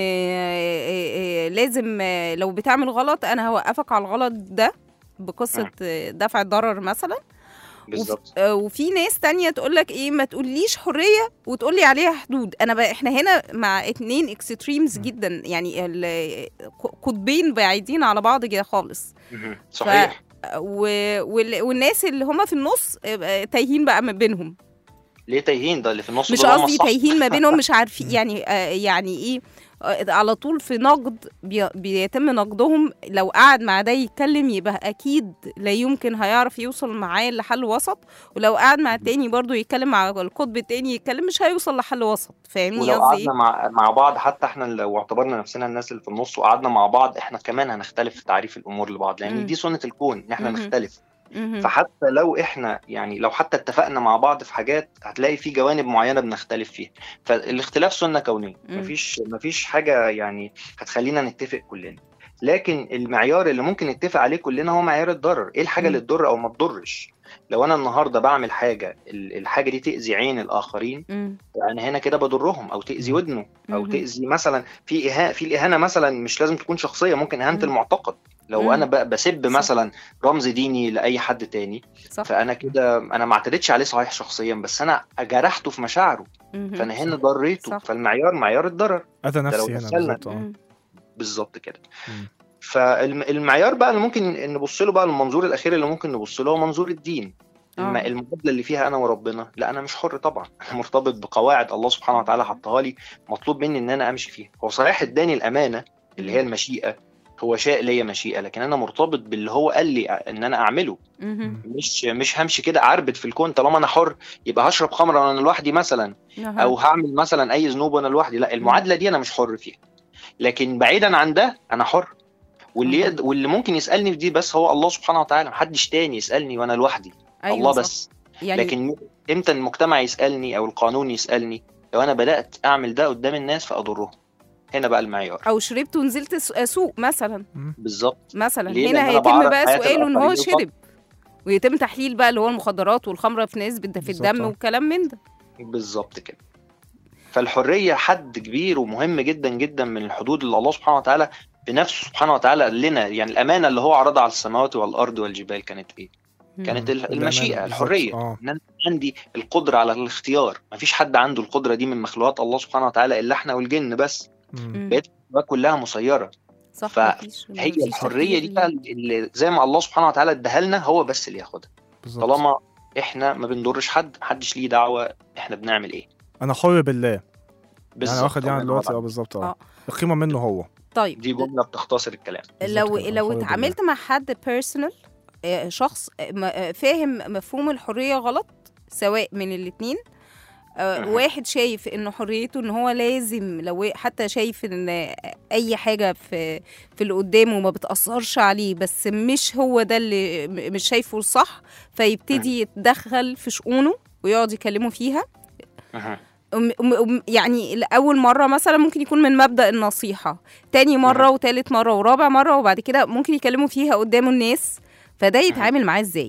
لازم لو بتعمل غلط انا هوقفك على الغلط ده بقصه دفع الضرر مثلا بالظبط آه، وفي ناس تانية تقول لك ايه ما تقوليش حريه وتقول لي عليها حدود انا بقى احنا هنا مع اتنين اكستريمز جدا يعني ال- قطبين بعيدين على بعض كده خالص مهم. صحيح و... وال... والناس اللي هم في النص آه، تايهين بقى ما بينهم ليه تايهين ده اللي في النص مش دول هم قصدي الصح. تايهين ما بينهم مش عارفين يعني آه، يعني ايه آه، على طول في نقد بي... بيتم نقدهم لو قعد مع ده يتكلم يبقى اكيد لا يمكن هيعرف يوصل معاه لحل وسط ولو قعد مع التاني برضو يتكلم مع القطب التاني يتكلم مش هيوصل لحل وسط فاهمني ولو قصدي ايه قعدنا مع مع بعض حتى احنا لو اعتبرنا نفسنا الناس اللي في النص وقعدنا مع بعض احنا كمان هنختلف في تعريف الامور لبعض لان مم. دي سنه الكون ان احنا مهم. نختلف مهم. فحتى لو احنا يعني لو حتى اتفقنا مع بعض في حاجات هتلاقي في جوانب معينه بنختلف فيها فالاختلاف سنه كونيه مم. مفيش مفيش حاجه يعني هتخلينا نتفق كلنا لكن المعيار اللي ممكن نتفق عليه كلنا هو معيار الضرر ايه الحاجه اللي مم. تضر او ما تضرش لو انا النهارده بعمل حاجه ال- الحاجه دي تاذي عين الاخرين مم. انا هنا كده بضرهم او تاذي ودنه او مهم. تاذي مثلا في إها... في الاهانه مثلا مش لازم تكون شخصيه ممكن اهانه مم. المعتقد لو مم. انا ب- بسب صح. مثلا رمز ديني لاي حد تاني صح فانا كده انا ما اعتدتش عليه صحيح شخصيا بس انا جرحته في مشاعره مهم. فانا هنا ضريته صح. فالمعيار معيار الضرر اذى ده لو نفسي هنا دخلنا- بالظبط اه مم. بالظبط كده مم. فالمعيار بقى اللي ممكن نبص له بقى المنظور الاخير اللي ممكن نبص له هو منظور الدين الم- آه. المقابله اللي فيها انا وربنا لا انا مش حر طبعا انا مرتبط بقواعد الله سبحانه وتعالى حطها لي مطلوب مني ان انا امشي فيها هو صحيح اداني الامانه اللي هي المشيئه هو شاء ليا مشيئه لكن انا مرتبط باللي هو قال لي ان انا اعمله مهم. مش مش همشي كده اعربد في الكون طالما انا حر يبقى هشرب خمره وانا لوحدي مثلا أها. او هعمل مثلا اي ذنوب وانا لوحدي لا المعادله دي انا مش حر فيها لكن بعيدا عن ده انا حر واللي مهم. يقد... واللي ممكن يسالني في دي بس هو الله سبحانه وتعالى محدش تاني يسالني وانا لوحدي أيوة الله صح. بس يعني لكن امتى المجتمع يسالني او القانون يسالني لو انا بدات اعمل ده قدام الناس فاضرهم هنا بقى المعيار او شربت ونزلت س- سوق مثلا بالظبط مثلا ليه؟ هنا لأن أنا هيتم بعرف بقى حياة سؤاله ان هو الآخرين شرب ويتم تحليل بقى اللي هو المخدرات والخمره في نسبه ده في بالظبط، الدم آه. والكلام من ده بالظبط كده فالحريه حد كبير ومهم جدا جدا من الحدود اللي الله سبحانه وتعالى بنفسه سبحانه وتعالى قال لنا يعني الامانه اللي هو عرضها على السماوات والارض والجبال كانت ايه؟ كانت ال- الأمانة المشيئه بالظبط، الحريه آه. ان انا عندي القدره على الاختيار مفيش حد عنده القدره دي من مخلوقات الله سبحانه وتعالى الا احنا والجن بس مم. مم. بقيت المخلوقات كلها مسيره صح ف- مفيش هي مفيش الحريه دي تفكير بقى ليه. اللي زي ما الله سبحانه وتعالى اداها لنا هو بس اللي ياخدها بالظبط طالما احنا ما بنضرش حد محدش ليه دعوه احنا بنعمل ايه انا حر بالله يعني بالظبط واخد يعني الله ينور دلوقتي اه عليك. بالظبط آه. اه القيمه منه هو طيب دي جمله بتختصر الكلام لو بالظبط كده، لو الحر اتعاملت مع حد بيرسونال شخص آه، م- آه، فاهم مفهوم الحريه غلط سواء من الاتنين آه، مهم. واحد شايف انه حريته ان هو لازم لو حتى شايف ان اي حاجه في في اللي قدامه ما بتاثرش عليه بس مش هو ده اللي م- مش شايفه الصح فيبتدي يتدخل في شؤونه ويقعد يكلمه فيها مهم. أم- أم- أم- يعني أول مرة مثلا ممكن يكون من مبدأ النصيحة تاني مرة مهم. وتالت مرة ورابع مرة وبعد كده ممكن يكلموا فيها قدام الناس فده يتعامل معاه ازاي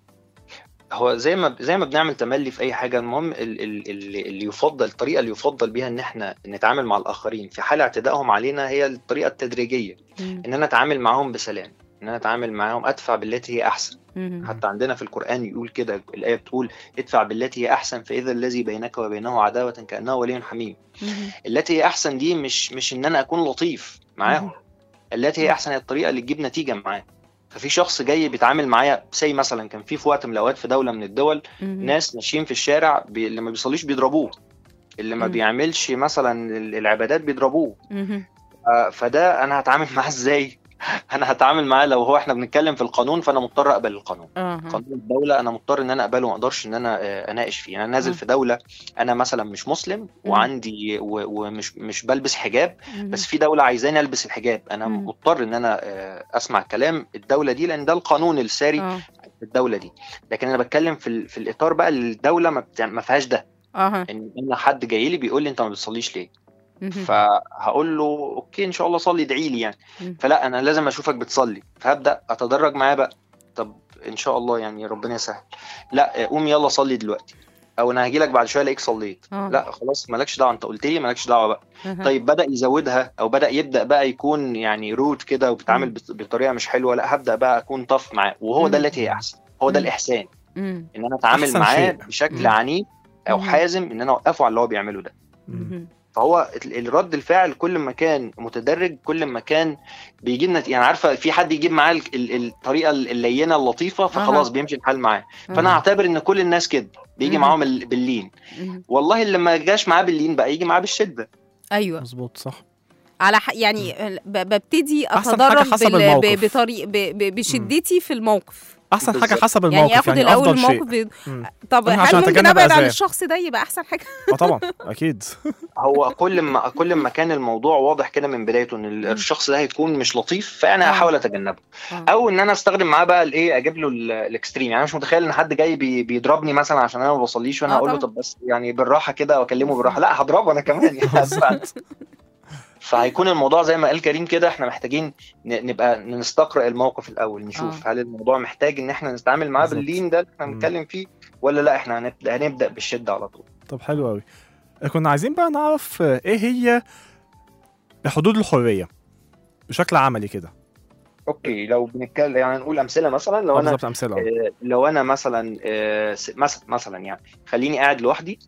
هو زي ما زي ما بنعمل تملي في اي حاجه المهم ال- ال- ال- اللي يفضل الطريقه اللي يفضل بيها ان احنا نتعامل مع الاخرين في حال اعتدائهم علينا هي الطريقه التدريجيه ان انا اتعامل معاهم بسلام ان انا اتعامل معاهم ادفع بالتي هي احسن مهم. حتى عندنا في القرآن يقول كده الآية بتقول ادفع بالتي هي أحسن فإذا الذي بينك وبينه عداوة كأنه ولي حميم مهم. التي هي أحسن دي مش مش إن أنا أكون لطيف معاهم التي هي أحسن هي الطريقة اللي تجيب نتيجة معاه ففي شخص جاي بيتعامل معايا زي مثلا كان في في وقت من الأوقات في دولة من الدول مهم. ناس ماشيين في الشارع بي... اللي ما بيصليش بيضربوه اللي ما مم. بيعملش مثلا ال- العبادات بيضربوه مهم. آه، فده انا هتعامل معاه ازاي انا هتعامل معاه لو هو احنا بنتكلم في القانون فانا مضطر اقبل القانون آه. قانون الدولة أنا مضطر إن أنا أقبله ما أقدرش إن أنا آه، أناقش فيه، أنا نازل آه. في دولة أنا مثلا مش مسلم وعندي و- ومش مش بلبس حجاب مهم. بس في دولة عايزاني ألبس الحجاب، أنا مم. مضطر إن أنا آه، أسمع كلام الدولة دي لأن ده القانون الساري اه في الدولة دي، لكن أنا بتكلم في ال- في الإطار بقى اللي الدولة ما بتع- ما فيهاش ده، اها إن أنا حد جاي لي بيقول لي أنت ما بتصليش ليه؟ مهم. فهقول له اوكي ان شاء الله صلي ادعي لي يعني مم. فلا انا لازم اشوفك بتصلي فهبدا اتدرج معاه بقى طب ان شاء الله يعني ربنا يسهل لا قوم يلا صلي دلوقتي او انا هاجي لك بعد شويه الاقيك صليت آه. لا خلاص مالكش دعوه انت قلت لي مالكش دعوه بقى أها. طيب بدا يزودها او بدا يبدا بقى يكون يعني روت كده وبيتعامل مم. بط- بطريقه مش حلوه لا هبدا بقى اكون طف معاه وهو ده مم. التي هي احسن هو ده مم. الاحسان مم. ان انا اتعامل أحسن معاه شيء. بشكل مم. عنيف او مم. حازم ان انا اوقفه على اللي هو بيعمله ده مهم. فهو ال- الرد الفعل كل ما كان متدرج كل ما كان بيجيب نت... يعني عارفه في حد يجيب معاه ال- ال- الطريقه اللينه اللطيفه فخلاص أها. بيمشي الحال معاه أها. فانا هعتبر ان كل الناس كده بيجي مم. معاهم ال- باللين مهم. والله اللي ما جاش معاه باللين بقى يجي معاه بالشده ايوه مظبوط صح على ح... يعني ب- ببتدي أحسن حاجة اتدرج حسب بال... ب... الموقف. بطريق ب... ب... بشدتي في الموقف احسن حاجه بالظبط. حسب يعني الموقف اخد يعني, الاول افضل شيء الموقف ب... مم. طب أنا هل عشان ممكن أتجنب ابعد عن أذاه. الشخص ده يبقى احسن حاجه اه طبعا اكيد هو كل ما كل ما كان الموضوع واضح كده من بدايته ان ال- مم. الشخص ده هيكون مش لطيف فانا آه. هحاول اتجنبه آه. او ان انا استخدم معاه بقى الايه اجيب له ال- الاكستريم يعني أنا مش متخيل ان حد جاي بي بيضربني مثلا عشان انا ما بصليش وانا آه اقول له طبعا. طب بس يعني بالراحه كده واكلمه بالراحه لا هضربه انا كمان يعني هسمع. فهيكون الموضوع زي ما قال كريم كده احنا محتاجين ن- نبقى نستقرأ الموقف الاول نشوف آه. هل الموضوع محتاج ان احنا نتعامل معاه بالظبط. باللين ده اللي احنا مم. بنتكلم فيه ولا لا احنا هنبدا هنبدا بالشده على طول طب حلو قوي كنا عايزين بقى نعرف آه، ايه هي حدود الحريه بشكل عملي كده اوكي لو بنتكلم يعني نقول امثله مثلا لو آه، انا بالظبط امثله آه. آه، لو انا مثلا آه، س- مثلا مثلا يعني خليني قاعد لوحدي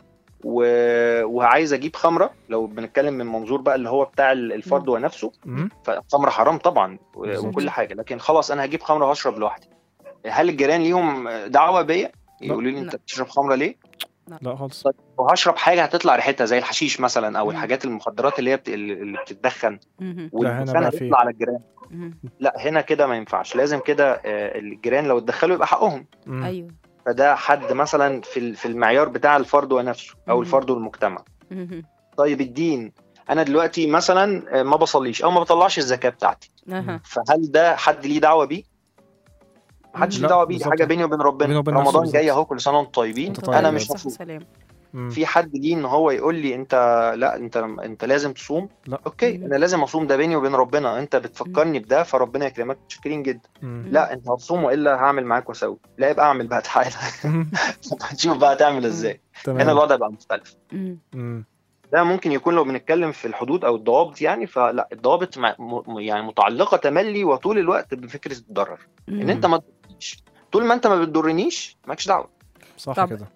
و- وعايز اجيب خمره لو بنتكلم من منظور بقى اللي هو بتاع ال- الفرد ونفسه مم. فالخمره حرام طبعا و- بالظبط. وكل حاجه لكن خلاص انا هجيب خمره وهشرب لوحدي هل الجيران ليهم دعوه بيا يقولوا لي انت لا. بتشرب خمره ليه لا خالص وهشرب حاجه هتطلع ريحتها زي الحشيش مثلا او مم. الحاجات المخدرات اللي هي بت... اللي بتتدخن مهم. لا، هنا والدخان بقى في- هيطلع على الجيران مهم. لا هنا كده ما ينفعش لازم كده آه، الجيران لو اتدخلوا يبقى حقهم مم. ايوه فده حد مثلا في ال- في المعيار بتاع الفرد ونفسه او مم. الفرد والمجتمع مهم. طيب الدين انا دلوقتي مثلا آه، ما بصليش او ما بطلعش الزكاه بتاعتي اها فهل ده حد ليه دعوه بيه محدش لا، ليه دعوه بيه دي بالظبط. حاجه بيني وبين ربنا بيني وبين نفسه رمضان بالظبط. جاي اهو كل سنه وانتم طيبين أنت انا طيب. مش صحة مفروض وسلام. مم. في حد ليه ان هو يقول لي انت لا انت انت لازم تصوم لا. اوكي مم. انا لازم اصوم ده بيني وبين ربنا انت بتفكرني بده فربنا يكرمك شاكرين جدا مم. لا انت هتصوم والا هعمل معاك واسوي لا يبقى اعمل بقى تعالى مم. هنشوف بقى هتعمل ازاي هنا تمام الوضع بقى مختلف مم. مم. ده ممكن يكون لو بنتكلم في الحدود او الضوابط يعني فلا الضوابط مع- م- يعني متعلقه تملي وطول الوقت بفكره الضرر ان انت ما تضرنيش طول ما انت ما بتضرنيش مالكش دعوه صح طب. كده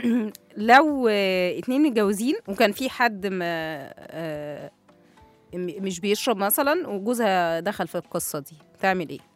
لو آه، اتنين متجوزين وكان في حد ما آه، م- مش بيشرب مثلا وجوزها دخل في القصه دي تعمل ايه؟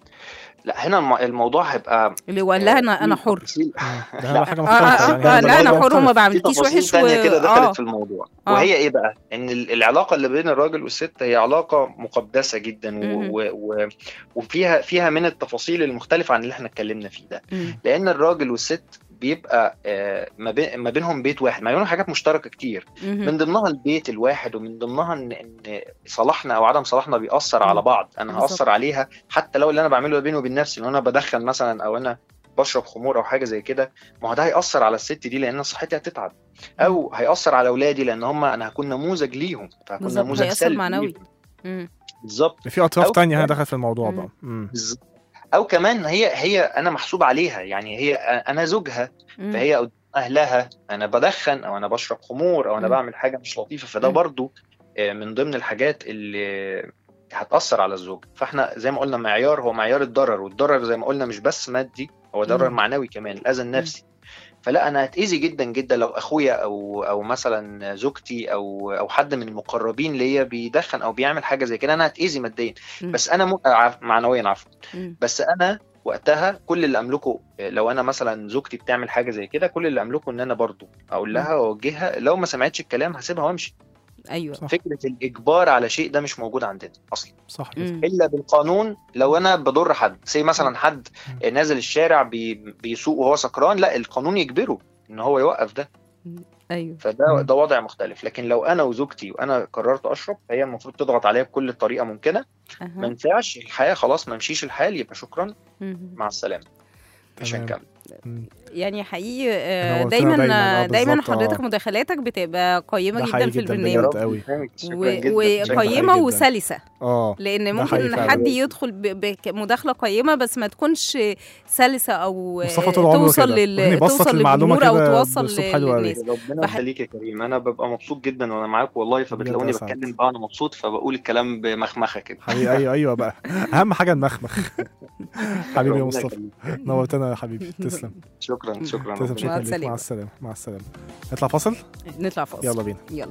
لا هنا الم- الموضوع هيبقى اللي وقال لها انا انا في حر تفاصيل- مم. ده لا. هيبقى حاجه آه، مختلفه آه، يعني آه، هيبقى لا انا الموضوع حر وما مختلف. بعملكيش في تفاصيل وحش تانية كده دخلت آه. في الموضوع آه. وهي ايه بقى ان ال- العلاقه اللي بين الراجل والست هي علاقه مقدسه جدا مهم. و... و... و... وفيها فيها من التفاصيل المختلفه عن اللي احنا اتكلمنا فيه ده مم. لان الراجل والست بيبقى آه، ما, بين... ما بينهم بيت واحد ما بينهم حاجات مشتركه كتير مهم. من ضمنها البيت الواحد ومن ضمنها ان ان صلاحنا او عدم صلاحنا بيأثر مم. على بعض انا بالظبط. هأثر عليها حتى لو اللي انا بعمله ده بيني وبين نفسي لو انا بدخن مثلا او انا بشرب خمور او حاجه زي كده ما هو ده هيأثر على الست دي لان صحتي هتتعب او هيأثر على اولادي لان هم انا هكون نموذج ليهم فهكون بالظبط نموذج هيأثر سلبي معنوي ليهم. مم. بالظبط في اطراف أو تانية هنا كمان- دخلت في الموضوع مم. بقى مم. بالظبط. او كمان هي هي انا محسوب عليها يعني هي انا زوجها مم. فهي قدام اهلها انا بدخن او انا بشرب خمور او انا مم. بعمل حاجه مش لطيفه فده مم. برضو آه، من ضمن الحاجات اللي هتاثر على الزوج فاحنا زي ما قلنا معيار هو معيار الضرر والضرر زي ما قلنا مش بس مادي هو ضرر مم. معنوي كمان الاذى النفسي فلا انا هتاذي جدا جدا لو اخويا او او مثلا زوجتي او او حد من المقربين ليا بيدخن او بيعمل حاجه زي كده انا هتاذي ماديا مم. بس انا م... عف- معنويا عفوا مم. بس انا وقتها كل اللي املكه لو انا مثلا زوجتي بتعمل حاجه زي كده كل اللي املكه ان انا برضو اقول لها واوجهها لو ما سمعتش الكلام هسيبها وامشي ايوه صح. فكره الاجبار على شيء ده مش موجود عندنا اصلا صح كده مم. الا بالقانون لو انا بضر حد زي مثلا حد نازل الشارع بي بيسوق وهو سكران لا القانون يجبره ان هو يوقف ده ايوه فده مم. ده وضع مختلف لكن لو انا وزوجتي وانا قررت اشرب فهي المفروض تضغط عليا بكل طريقه ممكنه ما أها. ينفعش الحياه خلاص ما مشيش الحال يبقى شكرا مم. مع السلامه مش تمام. هنكمل مم. يعني حقيقي آه، نورتنا دايما دايماً، آه، دايما بالظبط، حضرتك آه. مداخلاتك بتبقى قيمه ده جدا حقيقي في جدا البرنامج بجد قوي شكرا و- جدا شكراً وقيمه حقيقي جداً. وسلسه اه لان ده حقيقي ممكن فعلاً. حد يدخل ب- بمداخله قيمه بس ما تكونش سلسه او مصطفى طول عمره توصل كده. لل يعني يبسط توصل المعلومة للجمهور او كده توصل بأسلوب حلو أوي. للناس ربنا فح- يخليك يا كريم انا ببقى مبسوط جدا وانا معاك والله فبتلاقوني بجد أسعد. بتكلم بقى انا مبسوط فبقول الكلام بمخمخه كده حبيبي ايوه ايوه بقى اهم حاجه المخمخ حبيبي يا ربنا مصطفى يخليك. نورتنا يا حبيبي تسلم شكرا شكرا تسلم ربنا شكرا ليك السلامة. مع السلامه مع السلامه نطلع فاصل نطلع فاصل يلا بينا يلا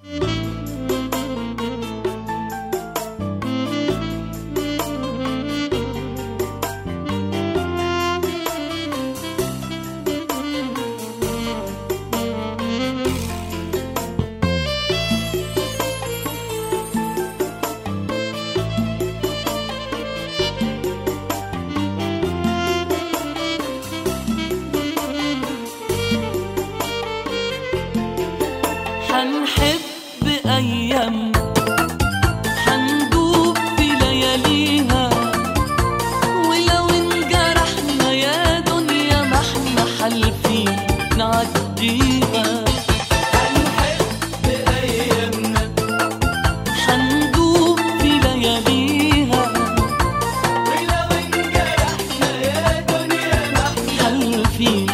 حنحب أيامنا حندوب في لياليها ولو انجرحنا يا دنيا ما احنا حالفين نعديها حنحب أيامنا حندوب في لياليها ولو انجرحنا يا دنيا ما احنا حالفين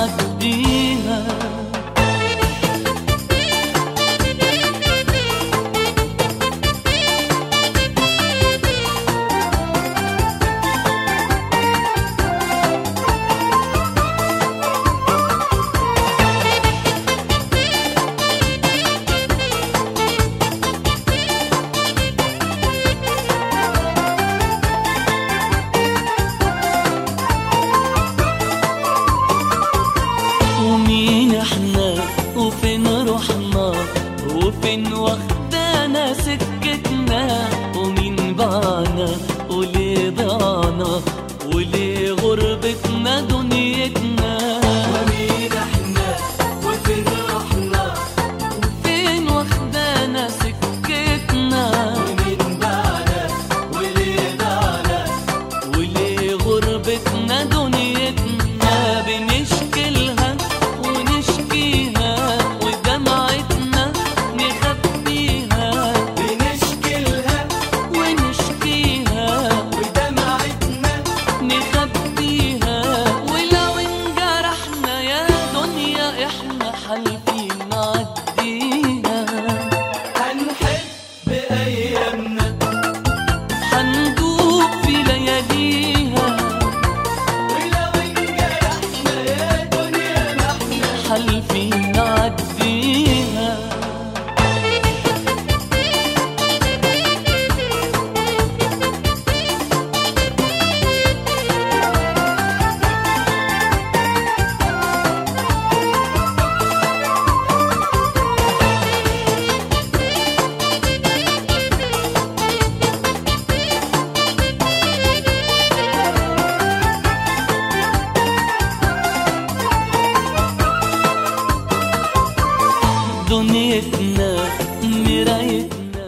نعديها واخدانا سكتنا ومين باعنا وليه ضعنا وليه غربتنا دنيتنا ومين احنا وفين رحنا فين واخدانا سكتنا ومين باعنا وليه ضعنا وليه غربتنا دنيتنا بنشكلها ونشكيها ودمعتنا نخبيها بنشكلها ونشكيها ودمعتنا نخبيها ولو انجرحنا يا دنيا احنا حالفين نعديها هنحب ايامنا هندوب في لياليها ولو انجرحنا يا دنيا احنا حالفين نعديها دنيتنا مرايتنا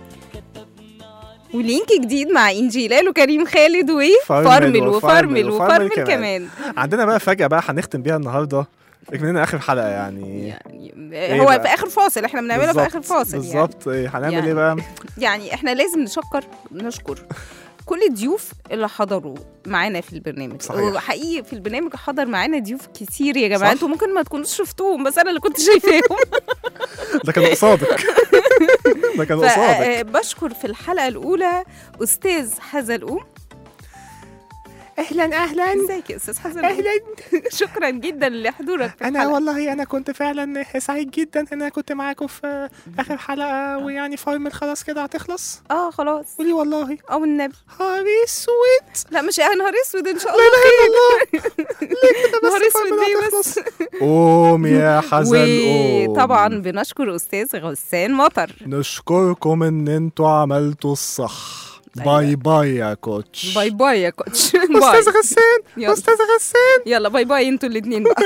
ولينك جديد مع انجي لالو كريم خالد فرمل وفرمل وفرمل وفرمل وفرمل وفرمل كمان عندنا بقى فجأة بقى هنختم بيها النهاردة مننا آخر حلقة يعني يعني هو بقى؟ في اخر فاصل احنا بنعملها في بالظبط- اخر فاصل يعني. بالظبط إيه، هنعمل يعني. ايه بقى؟ يعني احنا لازم نشكر نشكر كل الضيوف اللي حضروا معانا في البرنامج صحيح. وحقيقي في البرنامج حضر معانا ضيوف كتير يا صح. جماعه انتوا ممكن ما تكونوش شفتوهم بس انا اللي كنت شايفاهم ده كان قصادك ده كان قصادك فبشكر في الحلقه الاولى استاذ حزلقوم اهلا اهلا ازيك يا استاذ حزلقوم شكرا جدا لحضورك في انا الحلقه والله انا كنت فعلا سعيد جدا ان انا كنت معاكم في اخر حلقه ويعني فارمل خلاص كده هتخلص اه خلاص قولي والله او النبي نهار اسود لا مش يا نهار اسود ان شاء الله نهار اسود ليه بس قوم يا حزن قوم وطبعا بنشكر استاذ غسان مطر نشكركم ان انتوا عملتوا الصح باي باي يا كوتش باي باي يا كوتش استاذ باي غسان يلا. استاذ غسان يلا باي باي انتوا الاثنين بقى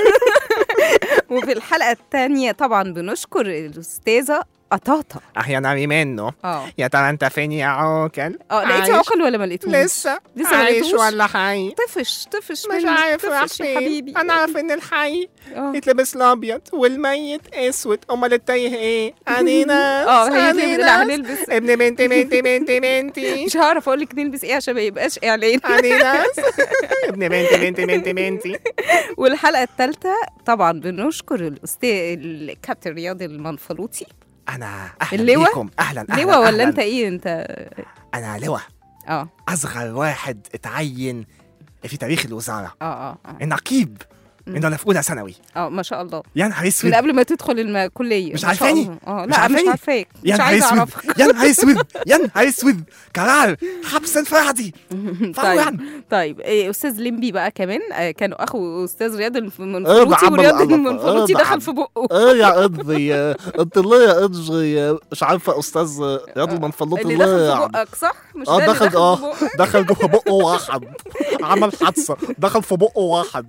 وفي الحلقه الثانيه طبعا بنشكر الاستاذه قطاطه احيانا عمي منه اه يا ترى انت فين يا عوكل اه لقيتي عايش؟ عقل ولا ما لقيتوش لسه لسه ما عايش لقيتوش؟ ولا حي طفش طفش مش منك، عارف راح طفش يا فين حبيبي انا عارف ان الحي اه يتلبس الابيض والميت اسود امال التايه ايه انينا اه هي دي لا هنلبس ابن بنتي بنتي بنتي بنتي مش هعرف اقول لك نلبس ايه عشان ما يبقاش اعلان انيناس ابن بنتي بنتي بنتي بنتي والحلقه الثالثه طبعا بنشكر الاستاذ الكابتن رياض المنفلوطي انا اهلا اللواء؟ بيكم اهلا اهلا لواء ولا أهلاً. انت ايه انت انا لواء اه اصغر واحد اتعين في تاريخ الوزاره اه اه اه, النقيب من انا في اولى ثانوي آه ما شاء الله يا نهار من اسود قبل ما تدخل الكليه مش ما شاء عارفاني؟ الله. اه مش لا مش عارفاني؟ عارفاك يا مش نهار عايزه اسود اعرفك يا نهار اسود يا نهار اسود قرار حبس انفرادي فورا طيب طيب إيه استاذ لمبي بقى كمان آه، كانوا اخو استاذ رياض إيه المنفلوطي بعمل ورياض عبط، المنفلوطي إيه دخل بعمل. في بقه ايه يا قضي انت ليه يا قضي مش عارفه استاذ رياض المنفلوطي اللي ليه دخل يا في عم؟ بقك صح مش اه ده اللي دخل في اه بقك دخل جوه بقه واحد عمل حادثه دخل في بقه واحد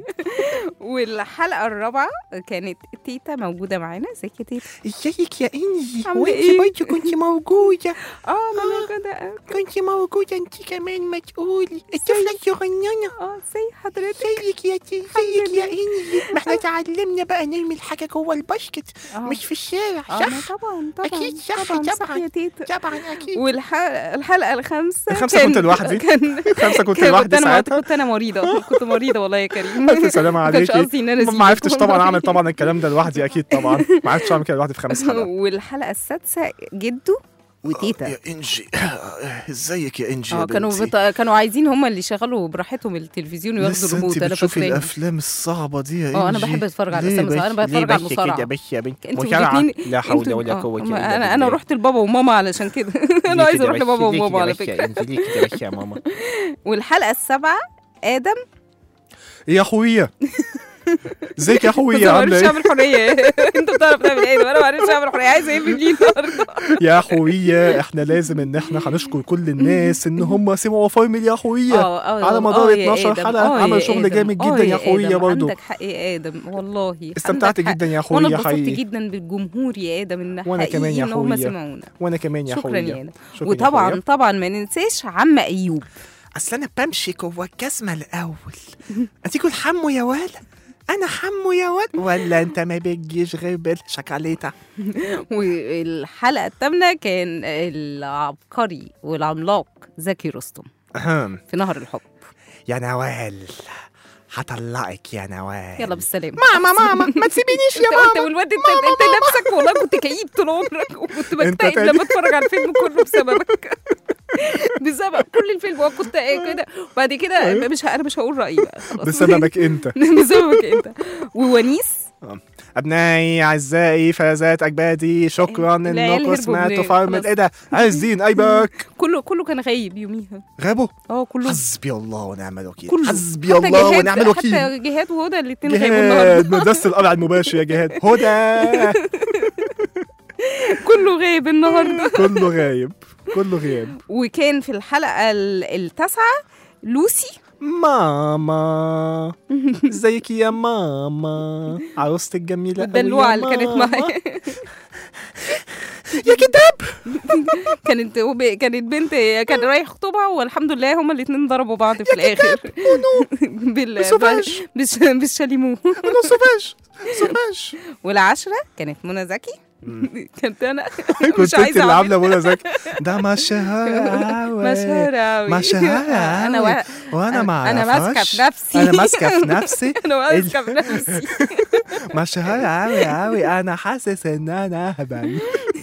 والحلقه الرابعه كانت تيتا موجوده معانا ازيك يا تيتا ازيك يا انجي عاملة إيه؟ برضه كنت موجوده اه ما انا كده كنت موجوده انت كمان ما تقولي الطفله الصغننه اه ازي حضرتك ازيك يا تي ازيك يا انجي ما احنا اتعلمنا بقى نرمي الحاجه جوه الباسكت آه. مش في الشارع اه صح ما طبعا طبعا أكيد صح، طبعا صح طبعاً. يا تيتا طبعا اكيد والحلقه الخامسه الخامسة كان- كنت لوحدي؟ كان الخامسة كنت كان- لوحدي كنت انا ساعتها؟ كنت انا مريضه كنت مريضه والله يا كريم الف سلامه ما كانش عليكي قصدي ان انا ما أسيبك عرفتش طبعا والله. اعمل طبعا الكلام ده لوحدي اكيد طبعا ما عرفتش اعمل كده لوحدي في خمس حلقات والحلقه السادسه جدو وتيتا يا انجي ازيك يا انجي اه يا كانوا بنتي بت... كانوا عايزين هم اللي يشغلوا براحتهم التلفزيون وياخدوا لسه الريموت انت انا بتشوفي فاكراهم الافلام الصعبه دي يا انجي اه انا بحب اتفرج على ليه الافلام الصعبة. انا بس- ليه بتفرج على بس المصارعه كده بس يا بنتي انتوا مصارعة؟ الاتنين- لا حول انتوا- ولا آه، قوه ما الا انا بالله انا رحت لبابا وماما علشان كده انا ليه عايزه كده اروح بس- لبابا ليه وماما كده على بس يا فكره انجي ليه كده بس يا ماما والحلقه السابعه ادم يا اخويا ازيك يا بس اخويا ما عامله بعرفش ايه اعمل حريه انت بتعرف تعمل ايه وانا ما بعرفش اعمل حريه عايزه ايه مني النهارده يا اخويا احنا لازم ان احنا هنشكر كل الناس ان هم سمعوا فارمل يا اخويا اه اه على مدار آه يا 12 آدم، حلقة آه يا عمل شغل آدم، جامد آه جدا يا أخويا آدم، برضو. عندك حق يا ادم والله استمتعت عندك حق. جدا يا وانا اخويا اتبسطت حقيقي جدا بالجمهور يا ادم ان وأنا حقيقي كمان يا ان هم أخويا. سمعونا وانا كمان يا شكرا اخويا يا ادم شكراً يا وطبعا أخويا. طبعا ما ننساش عم ايوب اصل انا بمشي جوه الجزمه الاول اتيكوا الحمو يا ولا انا حمو يا ولا ولا انت ما بتجيش غير بالشوكولاته والحلقه الثامنه كان العبقري والعملاق زكي رستم أهم. في نهر الحب يا نوال هطلقك يا نوال يلا بالسلامه ماما ماما ما تسيبينيش يا انت انت ماما والواد انت, انت نفسك والله كنت كئيب طول عمرك وكنت انت بكتئب تاني. لما اتفرج على الفيلم كله بسببك بسبب كل الفيلم هو كنت كده وبعد كده أيوه. مش ه- انا مش هقول رايي بقى خلاص بسببك انت بسببك انت وونيس ابنائي اعزائي فازات اجبادي شكرا العيال انكم هربوا سمعتوا منين؟ فارمل خلاص. ايه ده عايزين ايبك كله كله كان غايب يوميها غابوا اه كله حسبي الله ونعم الوكيل كله حسبي حتى الله جهاد- ونعم الوكيل حتى جهاد وهدى الاثنين غايبوا النهارده جهاد مدرسة القلع المباشر يا جهاد هدى كله غايب النهارده كله غايب كله غياب وكان في الحلقه ال- التاسعه لوسي ماما ازيك يا ماما عروستي الجميلة أوي يا والدلوعه اللي كانت ماما. معايا يا كتاب كانت وب- كانت بنت كان رايح خطوبه والحمد لله هما الاثنين ضربوا بعض في الاخر بال سوفاج. بالش- بالشاليمو انا سوفاج سوفاج والعشره كانت منى زكي كنت انا كنت مش انت عايزه اللي أعمل. عامله منى زكي ده مشهور أوي. مشهورة أوي مشهورة أنا أوي. و... وانا ما أنا ماسكة أعرفهاش. في نفسي. انا ماسكه في نفسي أنا ماسكة في نفسي مشهورة أوي أوي أنا حاسس إن أنا هبل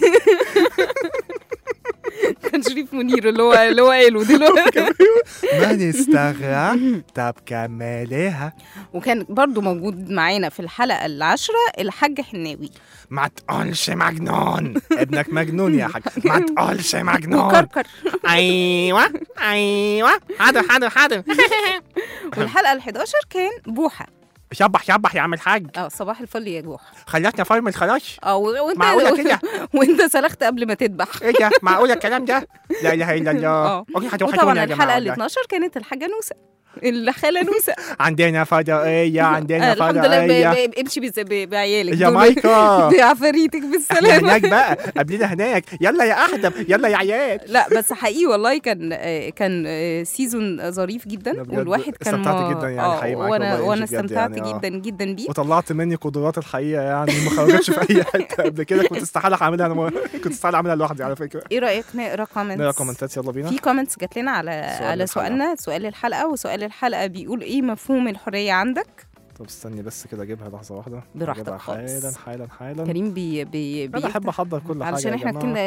كان شريف منير اللي هو اللي هو قاله دلوقتي ما نستغرب طب كمليها وكان برضو موجود معانا في الحلقة العاشرة الحاج حناوي ما تقولش مجنون ابنك مجنون يا حاج ما تقولش مجنون وكركر ايوه ايوه حاضر حاضر حاضر والحلقة ال11 كان بوحة شبح شبح يا عم الحاج اه صباح الفل يا بوحة خلتنا فارمل خلاص اه و- وانت معقولة كده؟ وانت سلخت قبل ما تذبح ايه ده معقول الكلام ده لا اله الا الله اه اوكي هتوحشوني وطبعا يا الحلقة جماعه والله. ال12 كانت الحاجة نوسة الخالة نوسة عندنا فضائيه آه عندنا الحمد لله فضائيه ب- ب- امشي بس- ب- بعيالك دول. جامايكا بعفاريتك احنا بالسلامة هناك بقى قبلنا هناك يلا يا احدب يلا يا عيال لا بس حقيقي والله كان آه، كان آه، سيزون ظريف جدا لا بجد والواحد كان استمتعت ما- جدا يعني آه، حقيقي معاك وانا والله وانا إنجي بجد استمتعت يعني، آه. جدا جدا بيه وطلعت مني قدرات الحقيقه يعني ما خرجتش في اي حته قبل كده كنت استحاله اعملها انا م- كنت استحاله اعملها لوحدي على فكره ايه رايك نقرا كومنتس نقرا كومنتات يلا بينا في كومنتس جات لنا على سؤال على الحلقة. سؤالنا سؤال الحلقه وسؤال الحلقه بيقول ايه مفهوم الحريه عندك طب استني بس كده اجيبها لحظه واحده براحتك أجيبها خالص. حالا حالا حالا كريم بي بي انا بحب بيفتح- احضر كل حاجه علشان يا احنا جماعة. كنا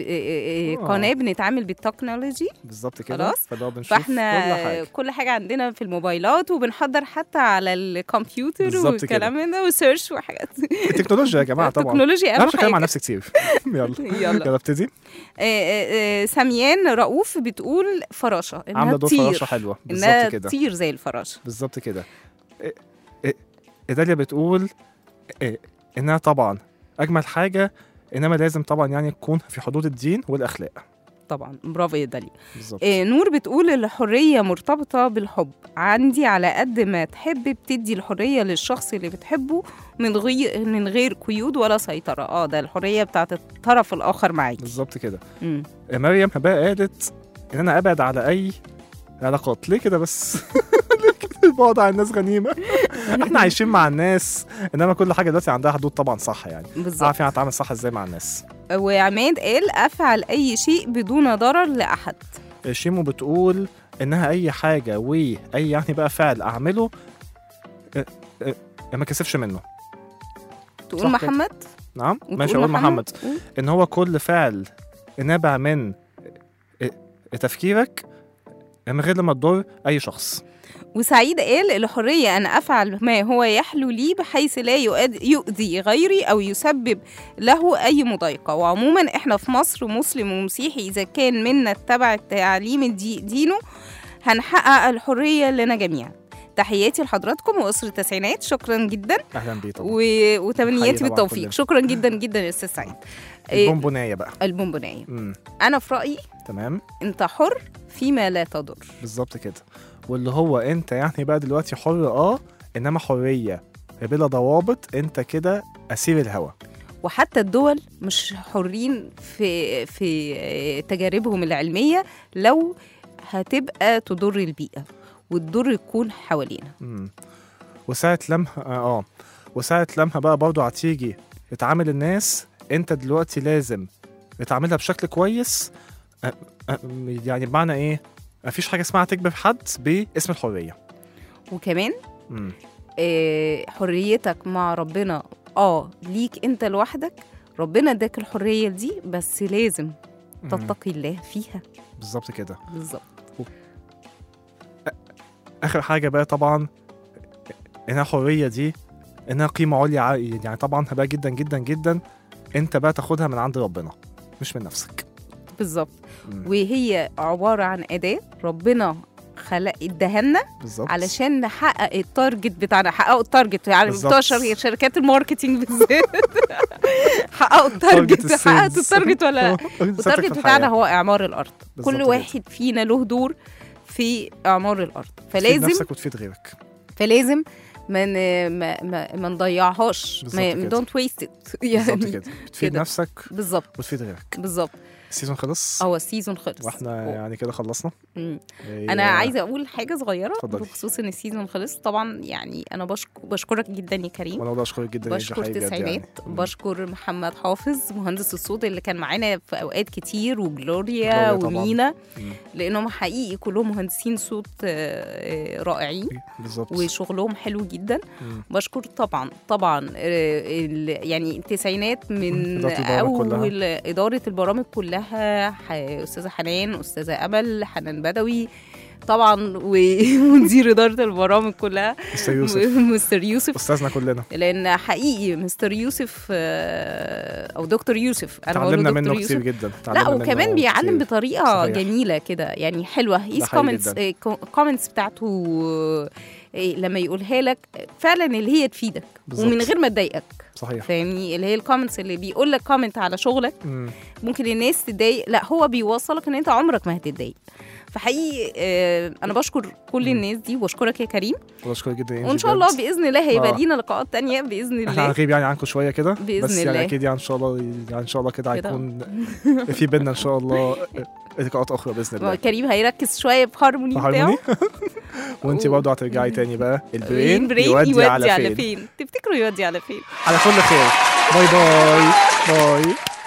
آه، آه. قناه بنتعامل بالتكنولوجي بالظبط كده خلاص. فلو بنشوف كل فاحنا حاجه كل حاجه عندنا في الموبايلات وبنحضر حتى على الكمبيوتر بالظبط كده. والكلام من ده وسيرش وحاجات التكنولوجيا يا جماعه طبعا التكنولوجيا انا اهم مش هتكلم عن حاجه نفسي كتير يلا يلا يلا ابتدي آه، آه، آه، سميان رؤوف بتقول فراشه انها عامله دور تطير فراشه حلوه انها بالظبط كده تطير زي الفراشه بالظبط كده إيه- إيه- إيداليا بتقول إيه، انها طبعا اجمل حاجه انما لازم طبعا يعني تكون في حدود الدين والاخلاق طبعا برافو يا داليا بالظبط آه، نور بتقول الحريه مرتبطه بالحب عندي على قد ما تحب بتدي الحريه للشخص اللي بتحبه من غير من غير قيود ولا سيطره اه ده الحريه بتاعت الطرف الاخر معاكي بالظبط كده مم. مريم بقى قالت ان انا ابعد على اي علاقات ليه كده بس ليه كده البعد عن الناس غنيمه احنا عايشين مع الناس انما كل حاجه دلوقتي عندها حدود طبعا صح يعني بالظبط عارفين اتعامل صح ازاي مع الناس وعماد قال افعل اي شيء بدون ضرر لاحد شيمو بتقول انها اي حاجه واي يعني بقى فعل اعمله اه، اه، ما كسفش منه تقول صح كده. محمد نعم وتقول ماشي اقول محمد قول. ان هو كل فعل نابع من اه، اه، تفكيرك من غير لما تضر اي شخص وسعيد قال الحرية أن أفعل ما هو يحلو لي بحيث لا يؤد- يؤذي غيري أو يسبب له أي مضايقة وعموما إحنا في مصر مسلم ومسيحي إذا كان منا اتبع التعليم الدي دينه هنحقق الحرية لنا جميعا تحياتي لحضراتكم واسره التسعينات شكرا جدا اهلا بيه طبعا و... وتمنياتي طبعاً بالتوفيق كلنا. شكرا جدا جدا يا استاذ سعيد إيه، البونبونايه بقى البونبونايه امم انا في رايي تمام انت حر فيما لا تضر بالظبط كده واللي هو انت يعني بقى دلوقتي حر اه انما حريه بلا ضوابط انت كده اسير الهوى وحتى الدول مش حرين في في آه، تجاربهم العلميه لو هتبقى تضر البيئه والضر يكون حوالينا امم وساعة لما اه آه. وساعة لما بقى برضه هتيجي تعامل الناس انت دلوقتي لازم تعاملها بشكل كويس آه، آه، يعني بمعنى ايه مفيش حاجة اسمها تجبر حد باسم الحرية وكمان امم آه، حريتك مع ربنا اه ليك انت لوحدك ربنا اداك الحريه دي بس لازم مم. تتقي الله فيها بالظبط كده بالظبط اخر حاجة بقى طبعا انها الحرية دي انها قيمة عليا ع- يعني طبعا بقى جدا جدا جدا انت بقى تاخدها من عند ربنا مش من نفسك بالظبط مم. وهي عباره عن اداه ربنا خلق ادهنا بالظبط علشان نحقق التارجت بتاعنا حققوا التارجت يعني بالظبط. بتوع شر- شركات الماركتينج بالذات حققوا التارجت السيلز. حققت التارجت ولا لا التارجت التارجت في بتاعنا الحياة. هو اعمار الارض بالظبط كل كده. واحد فينا له دور في اعمار الارض تفيد فلازم نفسك وتفيد غيرك فلازم ما ن- ما ما, ما نضيعهاش بالظبط ما كده. دونت ويست ات بالظبط يعني كده بتفيد كده. نفسك بالظبط وتفيد غيرك بالظبط السيزون خلص هو السيزون خلص واحنا يعني كده خلصنا مم. إيه، انا عايزه اقول حاجه صغيره اتفضلي. بخصوص ان السيزون خلص طبعا يعني انا بشك... بشكرك جدا يا كريم وانا والله اشكرك جدا يا إنجي بشكر حقيقي بجد تسعينات يعني. بشكر محمد حافظ مهندس الصوت اللي كان معانا في اوقات كتير وجلوريا جلوريا طبعاً. ومينا مم. لانهم حقيقي كلهم مهندسين صوت آه، آه، رائعين بالظبط وشغلهم حلو جدا مم. بشكر طبعا طبعا آه، ال- يعني التسعينات من إدارة البرامج كلها. اول اداره البرامج كلها ح- استاذه حنان استاذه امل حنان بدوي طبعا ومدير اداره البرامج كلها مستر يوسف مستر يوسف استاذنا كلنا لان حقيقي مستر يوسف آه، او دكتور يوسف انا بقول تعلمنا دكتور منه يوسف كتير جدا لا تعلمنا وكمان منه بيعلم كتير. بطريقه صحيح. جميله كده يعني حلوه هيز حقيقي كومنتس جداً. كومنتس بتاعته آه، إيه، لما يقولها لك فعلا اللي هي تفيدك بالظبط. ومن غير ما تضايقك صحيح فاهمني اللي هي الكومنتس اللي بيقول لك كومنت على شغلك مم. ممكن الناس تتضايق لا هو بيوصلك ان انت عمرك ما هتتضايق فحقيقي آه، انا بشكر كل مم. الناس دي واشكرك يا كريم واشكرك جدا يا إنجي وان شاء بجد. الله باذن الله هيبقى آه. لينا لقاءات تانية باذن احنا الله هنغيب يعني عنكم شويه كده بإذن بس يعني الله. اكيد يعني ان شاء الله يعني ان شاء الله كده كده. هيكون في بينا ان شاء الله لقاءات اخرى باذن الله كريم هيركز شويه في هارموني بتاعه هارموني وانت و- برضه هترجعي تاني بقى البرين, برين يودي, على فين فين تفتكروا يودي على فين على كل خير باي باي باي